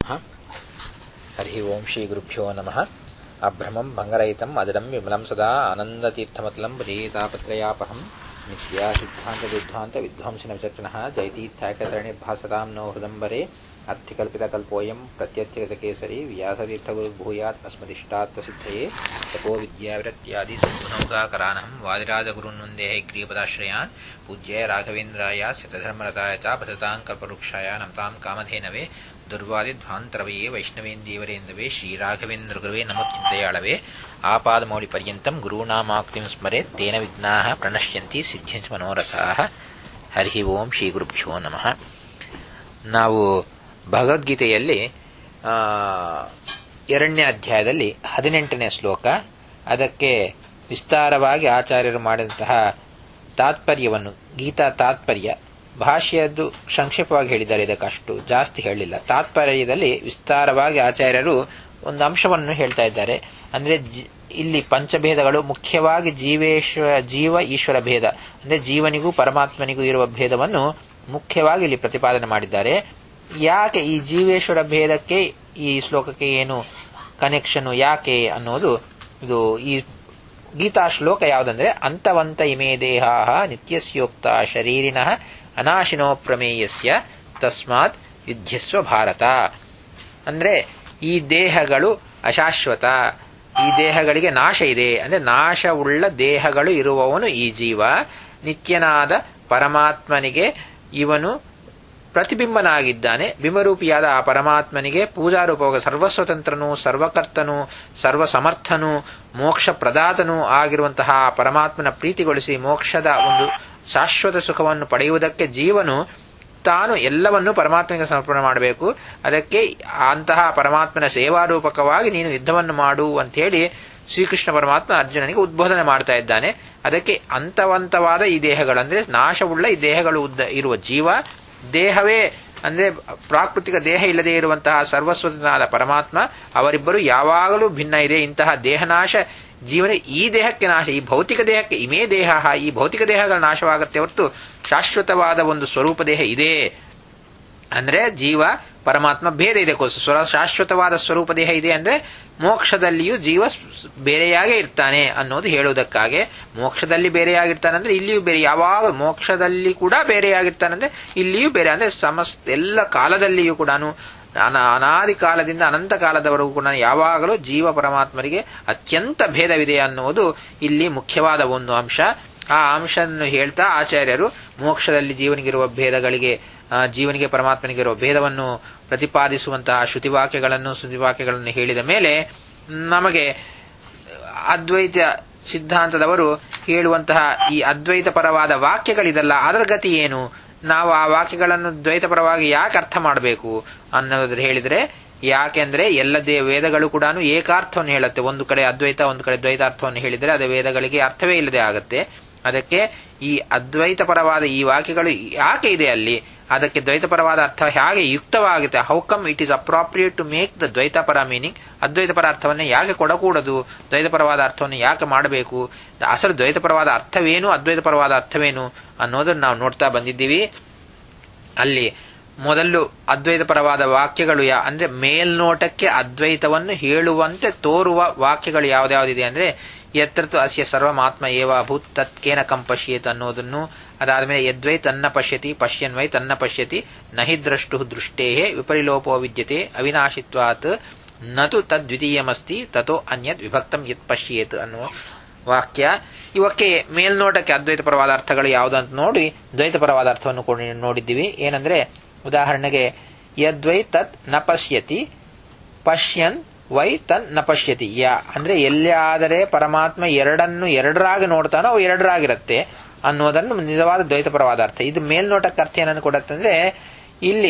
नमः हरिः ओं श्रीगुरुभ्यो नमः अभ्रमं भङ्गरहितम् अजडं विमलं सदा आनन्दतीर्थमतलं भजेतापत्रयापहं नित्या सिद्धान्तविद्वान्तविध्वंसिनविचक्षणः जयतीर्थाकतरणिर्भासतां नो हृदम्बरे अर्थकल्पितकल्पोऽयं प्रत्यत्यगतकेसरी व्यासतीर्थगुरुर्भूयात् अस्मदिष्टात्तसिद्धये तपो विद्याविरत्यादि सद्गुणौकाकरानहं वादिराजगुरून् वन्दे ग्रीपदाश्रयान् पूज्याय राघवेन्द्राय शतधर्मरताय च भजतां कल्पवृक्षाय नमतां कामधेनवे ದುರ್ವಾದಿಧ್ವಾಂತರವಯೇ ವೈಷ್ಣವೇಂದೀವರೇಂದವೇ ಶ್ರೀರಾಘವೇಂದ್ರಗುರುವೇ ನಮೋಚಿದ್ದಯಾಳವೇ ಆಪಾದಮೌಳಿಪರ್ಯಂತಂ ಗುರುನಾಮಾಕ್ತಿಂ ಸ್ಮರೆ ತೇನ ವಿಘ್ನಾಃ ಪ್ರಣಶ್ಯಂತಿ ಸಿದ್ಧ್ಯಂಚ ಮನೋರಥಾಃ ಹರಿ ಓಂ ಶ್ರೀ ಗುರುಭ್ಯೋ ನಮಃ ನಾವು ಭಗವದ್ಗೀತೆಯಲ್ಲಿ ಎರಡನೇ ಅಧ್ಯಾಯದಲ್ಲಿ ಹದಿನೆಂಟನೇ ಶ್ಲೋಕ ಅದಕ್ಕೆ ವಿಸ್ತಾರವಾಗಿ ಆಚಾರ್ಯರು ಮಾಡಿದಂತಹ ತಾತ್ಪರ್ಯವನ್ನು ಗೀತಾ ತಾತ್ಪರ್ಯ ಭಾಷ್ಯದ್ದು ಸಂಕ್ಷೇಪವಾಗಿ ಹೇಳಿದ್ದಾರೆ ಇದಕ್ಕಷ್ಟು ಜಾಸ್ತಿ ಹೇಳಿಲ್ಲ ತಾತ್ಪರ್ಯದಲ್ಲಿ ವಿಸ್ತಾರವಾಗಿ ಆಚಾರ್ಯರು ಒಂದು ಅಂಶವನ್ನು ಹೇಳ್ತಾ ಇದ್ದಾರೆ ಅಂದ್ರೆ ಇಲ್ಲಿ ಪಂಚಭೇದಗಳು ಮುಖ್ಯವಾಗಿ ಜೀವೇಶ್ವರ ಜೀವ ಈಶ್ವರ ಭೇದ ಅಂದ್ರೆ ಜೀವನಿಗೂ ಪರಮಾತ್ಮನಿಗೂ ಇರುವ ಭೇದವನ್ನು ಮುಖ್ಯವಾಗಿ ಇಲ್ಲಿ ಪ್ರತಿಪಾದನೆ ಮಾಡಿದ್ದಾರೆ ಯಾಕೆ ಈ ಜೀವೇಶ್ವರ ಭೇದಕ್ಕೆ ಈ ಶ್ಲೋಕಕ್ಕೆ ಏನು ಕನೆಕ್ಷನ್ ಯಾಕೆ ಅನ್ನೋದು ಇದು ಈ ಗೀತಾ ಶ್ಲೋಕ ಯಾವುದಂದ್ರೆ ಅಂತವಂತ ಇಮೇ ದೇಹಾ ನಿತ್ಯಸ್ಯೋಕ್ತ ಶರೀರಿನಃ ಅನಾಶಿನೋ ಪ್ರಮೇಯಸ್ಯ ತಸ್ಮಾತ್ ಯುದ್ಧಸ್ವ ಭಾರತ ಅಂದ್ರೆ ಈ ದೇಹಗಳು ಅಶಾಶ್ವತ ಈ ದೇಹಗಳಿಗೆ ನಾಶ ಇದೆ ಅಂದ್ರೆ ನಾಶವುಳ್ಳ ದೇಹಗಳು ಇರುವವನು ಈ ಜೀವ ನಿತ್ಯನಾದ ಪರಮಾತ್ಮನಿಗೆ ಇವನು ಪ್ರತಿಬಿಂಬನಾಗಿದ್ದಾನೆ ಬಿಂಬರೂಪಿಯಾದ ಆ ಪರಮಾತ್ಮನಿಗೆ ಪೂಜಾರೂಪವಾಗಿ ಸರ್ವಸ್ವತಂತ್ರನು ಸರ್ವಕರ್ತನು ಸರ್ವಸಮರ್ಥನು ಮೋಕ್ಷ ಪ್ರದಾತನೂ ಆಗಿರುವಂತಹ ಪರಮಾತ್ಮನ ಪ್ರೀತಿಗೊಳಿಸಿ ಮೋಕ್ಷದ ಒಂದು ಶಾಶ್ವತ ಸುಖವನ್ನು ಪಡೆಯುವುದಕ್ಕೆ ಜೀವನು ತಾನು ಎಲ್ಲವನ್ನೂ ಪರಮಾತ್ಮನಿಗೆ ಸಮರ್ಪಣೆ ಮಾಡಬೇಕು ಅದಕ್ಕೆ ಅಂತಹ ಪರಮಾತ್ಮನ ಸೇವಾರೂಪಕವಾಗಿ ನೀನು ಯುದ್ಧವನ್ನು ಮಾಡು ಅಂತ ಹೇಳಿ ಶ್ರೀಕೃಷ್ಣ ಪರಮಾತ್ಮ ಅರ್ಜುನನಿಗೆ ಉದ್ಬೋಧನೆ ಮಾಡ್ತಾ ಇದ್ದಾನೆ ಅದಕ್ಕೆ ಅಂತವಂತವಾದ ಈ ದೇಹಗಳು ಅಂದ್ರೆ ನಾಶವುಳ್ಳ ಈ ದೇಹಗಳು ಇರುವ ಜೀವ ದೇಹವೇ ಅಂದ್ರೆ ಪ್ರಾಕೃತಿಕ ದೇಹ ಇಲ್ಲದೆ ಇರುವಂತಹ ಸರ್ವಸ್ವತನಾದ ಪರಮಾತ್ಮ ಅವರಿಬ್ಬರು ಯಾವಾಗಲೂ ಭಿನ್ನ ಇದೆ ಇಂತಹ ದೇಹನಾಶ ಜೀವನ ಈ ದೇಹಕ್ಕೆ ನಾಶ ಈ ಭೌತಿಕ ದೇಹಕ್ಕೆ ಇಮೇ ದೇಹ ಈ ಭೌತಿಕ ದೇಹಗಳ ನಾಶವಾಗುತ್ತೆ ಹೊರತು ಶಾಶ್ವತವಾದ ಒಂದು ಸ್ವರೂಪ ದೇಹ ಇದೆ ಅಂದ್ರೆ ಜೀವ ಪರಮಾತ್ಮ ಭೇದ ಇದೆ ಸ್ವರ ಶಾಶ್ವತವಾದ ಸ್ವರೂಪ ದೇಹ ಇದೆ ಅಂದ್ರೆ ಮೋಕ್ಷದಲ್ಲಿಯೂ ಜೀವ ಬೇರೆಯಾಗೇ ಇರ್ತಾನೆ ಅನ್ನೋದು ಹೇಳುವುದಕ್ಕಾಗಿ ಮೋಕ್ಷದಲ್ಲಿ ಬೇರೆಯಾಗಿರ್ತಾನೆ ಅಂದ್ರೆ ಇಲ್ಲಿಯೂ ಬೇರೆ ಯಾವಾಗ ಮೋಕ್ಷದಲ್ಲಿ ಕೂಡ ಬೇರೆಯಾಗಿರ್ತಾನಂದ್ರೆ ಇಲ್ಲಿಯೂ ಬೇರೆ ಅಂದ್ರೆ ಸಮಸ್ತ ಎಲ್ಲ ಕಾಲದಲ್ಲಿಯೂ ಕೂಡ ಅನಾದಿ ಕಾಲದಿಂದ ಅನಂತ ಕಾಲದವರೆಗೂ ಕೂಡ ಯಾವಾಗಲೂ ಜೀವ ಪರಮಾತ್ಮರಿಗೆ ಅತ್ಯಂತ ಭೇದವಿದೆ ಅನ್ನುವುದು ಇಲ್ಲಿ ಮುಖ್ಯವಾದ ಒಂದು ಅಂಶ ಆ ಅಂಶವನ್ನು ಹೇಳ್ತಾ ಆಚಾರ್ಯರು ಮೋಕ್ಷದಲ್ಲಿ ಜೀವನಿಗಿರುವ ಭೇದಗಳಿಗೆ ಜೀವನಿಗೆ ಪರಮಾತ್ಮನಿಗಿರುವ ಭೇದವನ್ನು ಪ್ರತಿಪಾದಿಸುವಂತಹ ಶ್ರುತಿವಾಕ್ಯಗಳನ್ನು ಶ್ರುತಿವಾಕ್ಯಗಳನ್ನು ಹೇಳಿದ ಮೇಲೆ ನಮಗೆ ಅದ್ವೈತ ಸಿದ್ಧಾಂತದವರು ಹೇಳುವಂತಹ ಈ ಅದ್ವೈತ ಪರವಾದ ವಾಕ್ಯಗಳಿದಲ್ಲ ಅದರ ಗತಿ ಏನು ನಾವು ಆ ವಾಕ್ಯಗಳನ್ನು ದ್ವೈತಪರವಾಗಿ ಯಾಕೆ ಅರ್ಥ ಮಾಡಬೇಕು ಅನ್ನೋದ್ರ ಹೇಳಿದ್ರೆ ಯಾಕೆಂದ್ರೆ ಎಲ್ಲ ದೇ ವೇದಗಳು ಕೂಡ ಏಕಾರ್ಥವನ್ನು ಹೇಳುತ್ತೆ ಒಂದು ಕಡೆ ಅದ್ವೈತ ಒಂದು ಕಡೆ ದ್ವೈತಾರ್ಥವನ್ನು ಹೇಳಿದರೆ ಅದು ವೇದಗಳಿಗೆ ಅರ್ಥವೇ ಇಲ್ಲದೆ ಆಗುತ್ತೆ ಅದಕ್ಕೆ ಈ ಅದ್ವೈತ ಪರವಾದ ಈ ವಾಕ್ಯಗಳು ಯಾಕೆ ಇದೆ ಅಲ್ಲಿ ಅದಕ್ಕೆ ದ್ವೈತಪರವಾದ ಅರ್ಥ ಹೇಗೆ ಯುಕ್ತವಾಗುತ್ತೆ how come it is appropriate to make the ದ್ವೈತಪರ ಮೀನಿಂಗ್ ಅದ್ವೈತಪರ ಅರ್ಥವನ್ನೇ ಯಾಕೆ ಕೊಡಕೂಡದು ದ್ವೈತಪರವಾದ ಅರ್ಥವನ್ನು ಯಾಕೆ ಮಾಡಬೇಕು ಅಸಲು ದ್ವೈತಪರವಾದ ಅರ್ಥವೇನು ಅದ್ವೈತಪರವಾದ ಅರ್ಥವೇನು ಅನ್ನೋದನ್ನು ನಾವು ನೋಡ್ತಾ ಬಂದಿದ್ದೀವಿ ಅಲ್ಲಿ ಮೊದಲು ಅದ್ವೈತಪರವಾದ ವಾಕ್ಯಗಳು ಯಾ ಅಂದ್ರೆ ಮೇಲ್ನೋಟಕ್ಕೆ ಅದ್ವೈತವನ್ನು ಹೇಳುವಂತೆ ತೋರುವ ವಾಕ್ಯಗಳು ಯಾವ್ದಾವ್ದಿದೆ ಅಂದ್ರೆ ಯತ್ರತು ಅಸ್ಯ ಸರ್ವಮಾತ್ಮ ಏವಾಭೂತ್ ತತ್ಕೇನ ಕಂಪಶ್ಯೇತ್ ಅನ್ನೋದನ್ನು ಅದಾದ್ಮೇಲೆ ಯದ್ವೈ ತನ್ನ ಪಶ್ಯತಿ ಪಶ್ಯನ್ವೈ ತನ್ನ ಪಶ್ಯತಿ ನಹಿ ದ್ರಷ್ಟು ದೃಷ್ಟೇ ವಿಪರಿಲೋಪೋ ವಿದ್ಯತೆ ಅವಿನಾಶಿತ್ವಾತ್ ನತು ತದ್ವಿತೀಯಮಸ್ತಿ ತಥೋ ಅನ್ಯದ್ ವಿಭಕ್ತಂ ಯತ್ ಪಶ್ಯೇತ್ ಅನ್ನುವ ವಾಕ್ಯ ಇವಕ್ಕೆ ಮೇಲ್ನೋಟಕ್ಕೆ ಅದ್ವೈತಪರವಾದ ಅರ್ಥಗಳು ಯಾವುದಂತ ನೋಡಿ ದ್ವೈತಪರವಾದ ಅರ್ಥವನ್ನು ನೋಡಿದ್ದೀವಿ ಏನಂದ್ರೆ ಉದಾಹರಣೆಗೆ ಯದ್ವೈ ತತ್ ನ ಪಶ್ಯತಿ ಪಶ್ಯನ್ ವೈ ತನ್ ನ ಪಶ್ಯತಿ ಯಾ ಅಂದ್ರೆ ಎಲ್ಲಿ ಆದರೆ ಪರಮಾತ್ಮ ಎರಡನ್ನು ಎರಡರಾಗಿ ನೋಡ್ತಾನೋ ಅವು ಎರಡರಾಗಿರುತ್ತೆ ಅನ್ನೋದನ್ನು ನಿಜವಾದ ದ್ವೈತಪರವಾದ ಅರ್ಥ ಇದು ಮೇಲ್ನೋಟಕ್ಕೆ ಅರ್ಥ ಏನನ್ನು ಕೊಡತ್ತಂದ್ರೆ ಇಲ್ಲಿ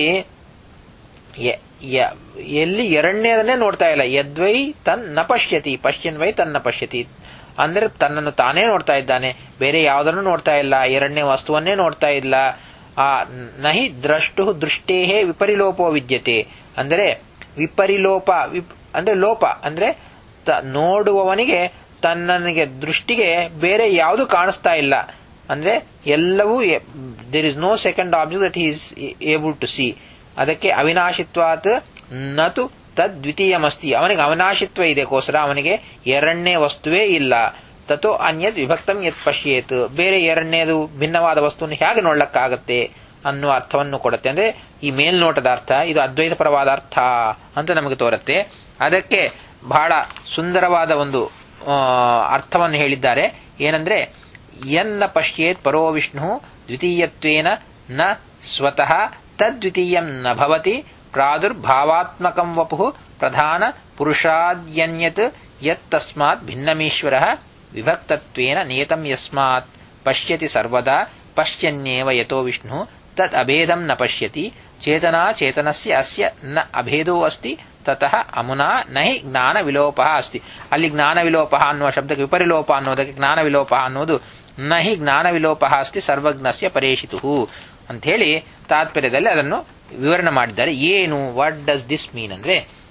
ಎಲ್ಲಿ ಎರಡನೇದನ್ನೇ ನೋಡ್ತಾ ಇಲ್ಲ ಯದ್ವೈ ತನ್ ನ ಪಶ್ಯತಿ ಪಶ್ಯನ್ ವೈ ತನ್ನ ಪಶ್ಯತಿ ಅಂದ್ರೆ ತನ್ನನ್ನು ತಾನೇ ನೋಡ್ತಾ ಇದ್ದಾನೆ ಬೇರೆ ಯಾವುದನ್ನು ನೋಡ್ತಾ ಇಲ್ಲ ಎರಡನೇ ವಸ್ತುವನ್ನೇ ನೋಡ್ತಾ ಇಲ್ಲ ಆ ನಹಿ ದ್ರಷ್ಟು ದೃಷ್ಟೇಹೇ ವಿಪರಿಲೋಪೋ ವಿದ್ಯತೆ ಅಂದರೆ ವಿಪರಿಲೋಪ ಅಂದ್ರೆ ಲೋಪ ಅಂದ್ರೆ ನೋಡುವವನಿಗೆ ತನ್ನನಿಗೆ ದೃಷ್ಟಿಗೆ ಬೇರೆ ಯಾವುದು ಕಾಣಿಸ್ತಾ ಇಲ್ಲ ಅಂದ್ರೆ ಎಲ್ಲವೂ there is no second object that is able to see ಅದಕ್ಕೆ ಅವಿನಾಶಿತ್ವಾತ್ ನತು ತದ್ವಿತೀಯಮಸ್ತಿ ಅವನಿಗೆ ಅವನಾಶಿತ್ವ ಇದೆಕೋಸ್ಕರ ಅವನಿಗೆ ಎರಡನೇ ವಸ್ತುವೇ ಇಲ್ಲ ತಥೋ ಅನ್ಯದ್ ವಿಭಕ್ತಂ ಯತ್ ಪಶ್ಯೇತ್ ಬೇರೆ ಎರಡನೇದು ಭಿನ್ನವಾದ ವಸ್ತುವನ್ನು ಹೇಗೆ ನೋಡ್ಲಕ್ಕಾಗತ್ತೆ ಅನ್ನುವ ಅರ್ಥವನ್ನು ಕೊಡುತ್ತೆ ಅಂದ್ರೆ ಈ ಮೇಲ್ನೋಟದ ಅರ್ಥ ಇದು ಅದ್ವೈತಪರವಾದ ಅರ್ಥ ಅಂತ ನಮಗೆ ತೋರುತ್ತೆ ಅದಕ್ಕೆ ಬಹಳ ಸುಂದರವಾದ ಒಂದು ಅರ್ಥವನ್ನು ಹೇಳಿದ್ದಾರೆ ಏನಂದ್ರೆ ಎನ್ನ ಪಶ್ಯೇತ್ ಪರೋ ವಿಷ್ಣು ದ್ವಿತೀಯತ್ವೇನ ನ ಸ್ವತಃ ತದ್ವಿತೀಯಂ ನ ಭವತಿ ಪ್ರಾದುರ್ಭಾವಾತ್ಮಕಂ ವಪು ಪ್ರಧಾನ ಪುರುಷಾದ್ಯನ್ಯತ್ ಯತ್ತಸ್ಮಾತ್ ಭಿನ್ನಮೀಶ್ವರ ವಿಭಕ್ತತ್ವೇನ ನಿಯತಂ ಯಸ್ಮಾತ್ ಪಶ್ಯತಿ ಸರ್ವದಾ ಪಶ್ಯನ್ಯೇವ ಯತೋ ವಿಷ್ಣು ತದ್ ಅಭೇದಂ ನ ಪಶ್ಯತಿ ಚೇತನಾ ಚೇತನಸ್ಯ ಅಸ್ಯ ನ ಅಭೇದೋ ಅಸ್ತಿ ತತಃ ಅಮುನಾ ನಹಿ ಜ್ಞಾನ ವಿಲೋಪ ಅಸ್ತಿ ಅಲ್ಲಿ ಜ್ಞಾನ ವಿಲೋಪ ಅನ್ನುವ ಶಬ್ದಕ್ಕೆ ವಿಪರಿಲೋಪ ಅನ್ನೋದಕ್ಕೆ ಜ್ಞಾನ ವಿಲೋಪ ಅನ್ನೋದು ನಹಿ ಜ್ಞಾನ ವಿಲೋಪ ಅಸ್ತಿ ಸರ್ವಜ್ಞಸ್ಯ ಪರೇಶಿತು ಅಂತ ಹೇಳಿ ತಾತ್ಪರ್ಯದಲ್ಲಿ ಅದನ್ನು ವಿವರಣೆ ಮಾಡಿದ್ದಾರೆ ಏನು ವಾಟ್ ಡಸ್ ದಿಸ್ ಮೀನ್ ಅಂದ್ರೆ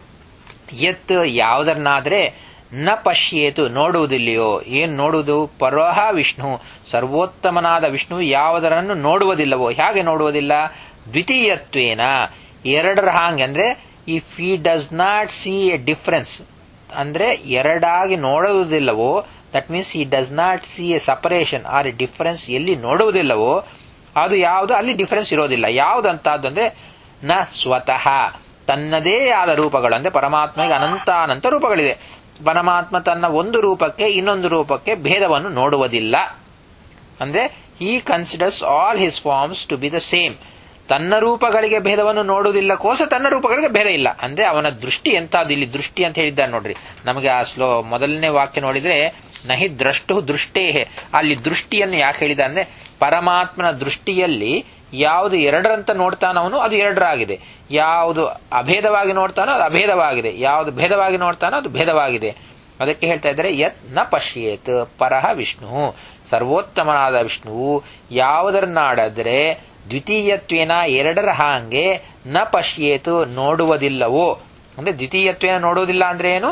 ಎತ್ ಯಾವುದನ್ನಾದ್ರೆ ನ ಪಶ್ಯೇತು ನೋಡುವುದಿಲ್ಲಯೋ ಏನ್ ನೋಡುವುದು ಪರೋಹ ವಿಷ್ಣು ಸರ್ವೋತ್ತಮನಾದ ವಿಷ್ಣು ಯಾವುದರನ್ನು ನೋಡುವುದಿಲ್ಲವೋ ಹೇಗೆ ನೋಡುವುದಿಲ್ಲ ದ್ವಿತೀಯತ್ವೇನ ಎರಡರ ಹಾಂಗೆ ಅಂದ್ರೆ if he does not see a difference ಅಂದ್ರೆ ಎರಡಾಗಿ ನೋಡುವುದಿಲ್ಲವೋ that means he does not see a separation or a difference ಎಲ್ಲಿ ನೋಡುವುದಿಲ್ಲವೋ ಅದು ಯಾವುದು ಅಲ್ಲಿ ಡಿಫರೆನ್ಸ್ ಇರೋದಿಲ್ಲ ಯಾವುದಂತದ್ದು ಅಂದ್ರೆ ನ ಸ್ವತಃ ತನ್ನದೇ ಆದ ರೂಪಗಳು ಅಂದ್ರೆ ಪರಮಾತ್ಮಗೆ ಅನಂತ ಅನಂತ ರೂಪಗಳಿದೆ ಪರಮಾತ್ಮ ತನ್ನ ಒಂದು ರೂಪಕ್ಕೆ ಇನ್ನೊಂದು ರೂಪಕ್ಕೆ ಭೇದವನ್ನು ನೋಡುವುದಿಲ್ಲ ಅಂದ್ರೆ he considers all his forms to be the same ತನ್ನ ರೂಪಗಳಿಗೆ ಭೇದವನ್ನು ನೋಡುವುದಿಲ್ಲಕ್ಕೋಸ್ಕರ ತನ್ನ ರೂಪಗಳಿಗೆ ಭೇದ ಇಲ್ಲ ಅಂದ್ರೆ ಅವನ ದೃಷ್ಟಿ ಎಂತಾದ್ದು ಇಲ್ಲಿ ದೃಷ್ಟಿ ಅಂತ ಹೇಳಿದ್ದಾರೆ ನೋಡ್ರಿ ನಮಗೆ ಆ ಸ್ಲೋ ಮೊದಲನೇ ವಾಕ್ಯ ನೋಡಿದ್ರೆ ನಹಿ ದ್ರಷ್ಟು ದೃಷ್ಟೇ ಅಲ್ಲಿ ದೃಷ್ಟಿಯನ್ನು ಯಾಕೆ ಹೇಳಿದ ಅಂದ್ರೆ ಪರಮಾತ್ಮನ ದೃಷ್ಟಿಯಲ್ಲಿ ಯಾವುದು ಎರಡರಂತ ನೋಡ್ತಾನೋ ಅವನು ಅದು ಎರಡರಾಗಿದೆ ಯಾವುದು ಅಭೇದವಾಗಿ ನೋಡ್ತಾನೋ ಅದು ಅಭೇದವಾಗಿದೆ ಯಾವುದು ಭೇದವಾಗಿ ನೋಡ್ತಾನೋ ಅದು ಭೇದವಾಗಿದೆ ಅದಕ್ಕೆ ಹೇಳ್ತಾ ಇದ್ದಾರೆ ಯತ್ ನ ಪಶ್ಯೇತ್ ಪರಹ ವಿಷ್ಣು ಸರ್ವೋತ್ತಮನಾದ ವಿಷ್ಣುವು ಯಾವುದರನ್ನಾಡಿದ್ರೆ ದ್ವಿತೀಯತ್ವೇನ ಎರಡರ ಹಾಂಗೆ ನ ಪಶ್ಯೇತು ನೋಡುವುದಿಲ್ಲವೋ ಅಂದ್ರೆ ದ್ವಿತೀಯತ್ವೇನ ನೋಡುವುದಿಲ್ಲ ಅಂದ್ರೆ ಏನು